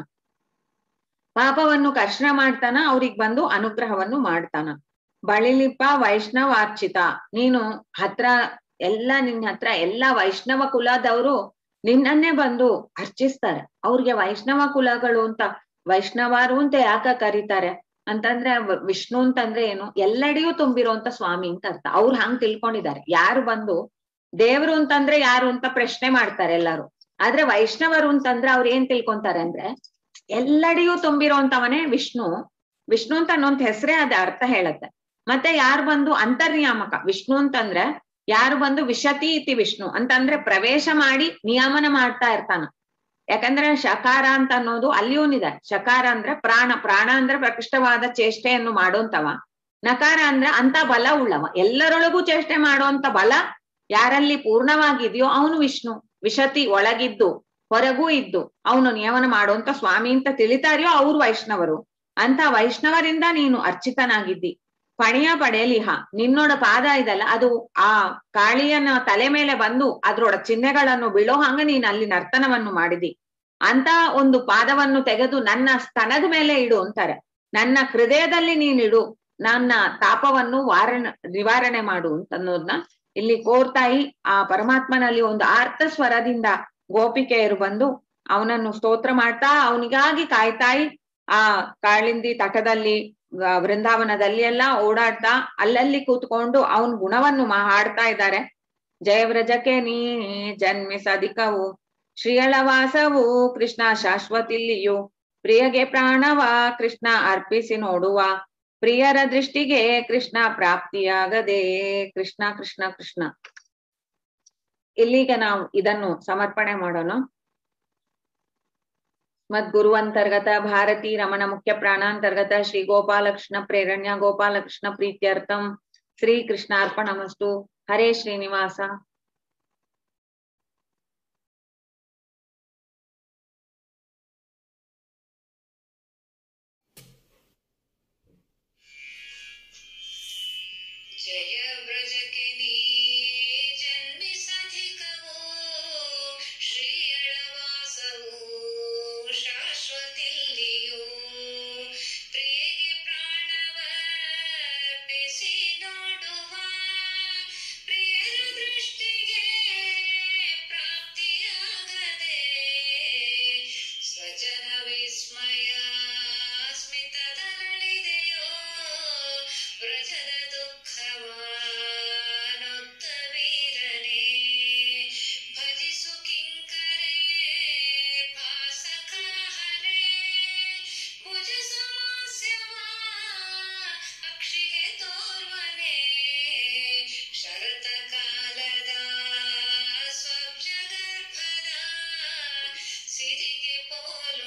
ಪಾಪವನ್ನು ಕರ್ಷಣ ಮಾಡ್ತಾನ ಅವ್ರಿಗ್ ಬಂದು ಅನುಗ್ರಹವನ್ನು ಮಾಡ್ತಾನ ಬಳಿಲಿಪ್ಪ ವೈಷ್ಣವಾರ್ಚಿತ ನೀನು ಹತ್ರ ಎಲ್ಲ ನಿನ್ನ ಹತ್ರ ಎಲ್ಲಾ ವೈಷ್ಣವ ಕುಲದವರು ನಿನ್ನನ್ನೇ ಬಂದು ಅರ್ಚಿಸ್ತಾರೆ ಅವ್ರಿಗೆ ವೈಷ್ಣವ ಕುಲಗಳು ಅಂತ ವೈಷ್ಣವರು ಅಂತ ಯಾಕ ಕರೀತಾರೆ ಅಂತಂದ್ರೆ ವ- ವಿಷ್ಣು ಅಂತಂದ್ರೆ ಏನು ಎಲ್ಲೆಡೆಯೂ ತುಂಬಿರುವಂತ ಸ್ವಾಮಿ ಅಂತ ಅರ್ಥ ಅವ್ರು ಹಂಗ್ ತಿಳ್ಕೊಂಡಿದ್ದಾರೆ ಯಾರು ಬಂದು ದೇವ್ರು ಅಂತಂದ್ರೆ ಯಾರು ಅಂತ ಪ್ರಶ್ನೆ ಮಾಡ್ತಾರೆ ಎಲ್ಲರೂ ಆದ್ರೆ ವೈಷ್ಣವರು ಅಂತಂದ್ರೆ ಅವ್ರು ಏನ್ ತಿಳ್ಕೊಂತಾರೆ ಅಂದ್ರೆ ಎಲ್ಲೆಡೆಯೂ ತುಂಬಿರೋಂತವನೇ ವಿಷ್ಣು ವಿಷ್ಣು ಅಂತ ಅನ್ನೋಂತ ಹೆಸರೇ ಅದ ಅರ್ಥ ಹೇಳತ್ತೆ ಮತ್ತೆ ಯಾರು ಬಂದು ಅಂತರ್ನಿಯಾಮಕ ವಿಷ್ಣು ಅಂತಂದ್ರೆ ಯಾರು ಬಂದು ವಿಶತಿ ಇತಿ ವಿಷ್ಣು ಅಂತಂದ್ರೆ ಪ್ರವೇಶ ಮಾಡಿ ನಿಯಮನ ಮಾಡ್ತಾ ಇರ್ತಾನ ಯಾಕಂದ್ರೆ ಶಕಾರ ಅಂತ ಅನ್ನೋದು ಅಲ್ಲಿಯೂನಿದೆ ಶಕಾರ ಅಂದ್ರೆ ಪ್ರಾಣ ಪ್ರಾಣ ಅಂದ್ರೆ ಪ್ರಕೃಷ್ಟವಾದ ಚೇಷ್ಟೆಯನ್ನು ಮಾಡೋಂತವ ನಕಾರ ಅಂದ್ರೆ ಅಂತ ಬಲ ಉಳ್ಳವ ಎಲ್ಲರೊಳಗೂ ಚೇಷ್ಟೆ ಮಾಡುವಂತ ಬಲ ಯಾರಲ್ಲಿ ಪೂರ್ಣವಾಗಿದೆಯೋ ಅವನು ವಿಷ್ಣು ವಿಶತಿ ಒಳಗಿದ್ದು ಹೊರಗೂ ಇದ್ದು ಅವನು ನಿಯಮನ ಮಾಡುವಂತ ಸ್ವಾಮಿ ಅಂತ ತಿಳಿತಾರ್ಯೋ ಅವ್ರು ವೈಷ್ಣವರು ಅಂತ ವೈಷ್ಣವರಿಂದ ನೀನು ಅರ್ಚಿತನಾಗಿದ್ದಿ ಪಣಿಯ ಪಡೆಯಲಿಹ ನಿನ್ನೋಡ ಪಾದ ಇದಲ್ಲ ಅದು ಆ ಕಾಳಿಯನ ತಲೆ ಮೇಲೆ ಬಂದು ಅದ್ರೊಡ ಚಿಹ್ನೆಗಳನ್ನು ಬೀಳೋ ಹಂಗ ನೀನ್ ಅಲ್ಲಿ ನರ್ತನವನ್ನು ಮಾಡಿದಿ ಅಂತ ಒಂದು ಪಾದವನ್ನು ತೆಗೆದು ನನ್ನ ಸ್ತನದ ಮೇಲೆ ಇಡು ಅಂತಾರೆ ನನ್ನ ಹೃದಯದಲ್ಲಿ ನೀನಿಡು ನನ್ನ ತಾಪವನ್ನು ವಾರಣ ನಿವಾರಣೆ ಮಾಡು ಅಂತ ಅನ್ನೋದನ್ನ ಇಲ್ಲಿ ಕೋರ್ತಾಯಿ ಆ ಪರಮಾತ್ಮನಲ್ಲಿ ಒಂದು ಆರ್ತ ಸ್ವರದಿಂದ ಗೋಪಿಕೆಯರು ಬಂದು ಅವನನ್ನು ಸ್ತೋತ್ರ ಮಾಡ್ತಾ ಅವನಿಗಾಗಿ ಕಾಯ್ತಾಯಿ ಆ ಕಾಳಿಂದಿ ತಟದಲ್ಲಿ ಆ, ವೃಂದಾವನದಲ್ಲಿ ಎಲ್ಲ ಓಡಾಡ್ತಾ ಅಲ್ಲಲ್ಲಿ ಕೂತ್ಕೊಂಡು ಅವನ್ ಗುಣವನ್ನು ಮಾ ಹಾಡ್ತಾ ಇದ್ದಾರೆ ಜಯವ್ರಜಕ್ಕೆ ನೀ ಜನ್ಮಿಸದಿಕವು ಶ್ರೀಯಳವಾಸವು ಕೃಷ್ಣ ಶಾಶ್ವತಿಲ್ಲಿಯು ಪ್ರಿಯಗೆ ಪ್ರಾಣವ ಕೃಷ್ಣ ಅರ್ಪಿಸಿ ನೋಡುವ ಪ್ರಿಯರ ದೃಷ್ಟಿಗೆ ಕೃಷ್ಣ ಪ್ರಾಪ್ತಿಯಾಗದೆ ಕೃಷ್ಣ ಕೃಷ್ಣ ಕೃಷ್ಣ ಇಲ್ಲಿಗೆ ನಾವು ಇದನ್ನು ಸಮರ್ಪಣೆ ಮಾಡೋಣ ಮದ್ಗುರುವಂತರ್ಗತ ಭಾರತಿ ರಮಣ ಮುಖ್ಯ ಪ್ರಾಣಾಂತರ್ಗತ ಶ್ರೀ ಗೋಪಾಲಕೃಷ್ಣ ಪ್ರೇರಣ್ಯ ಗೋಪಾಲಕೃಷ್ಣ ಪ್ರೀತ್ಯರ್ಥಂ ಶ್ರೀ ಕೃಷ್ಣಾರ್ಪಣಮಸ್ತು ಹರೇ ಶ್ರೀನಿವಾಸ ಜಯ ವ್ರಜಕ್ಕೆ ನೀ ಜನ್ಮಿಸಧಿಕವೋ ಶ್ರೀಯಳವಾಸವು ಶಾಶ್ವತಿಲ್ಲಿಯೋ ಪ್ರಿಯಗೆ ಪ್ರಾಣವರ್ಪಿಸಿ ನೋಡುವ ಪ್ರಿಯರ ದೃಷ್ಟಿ ಪಾಲು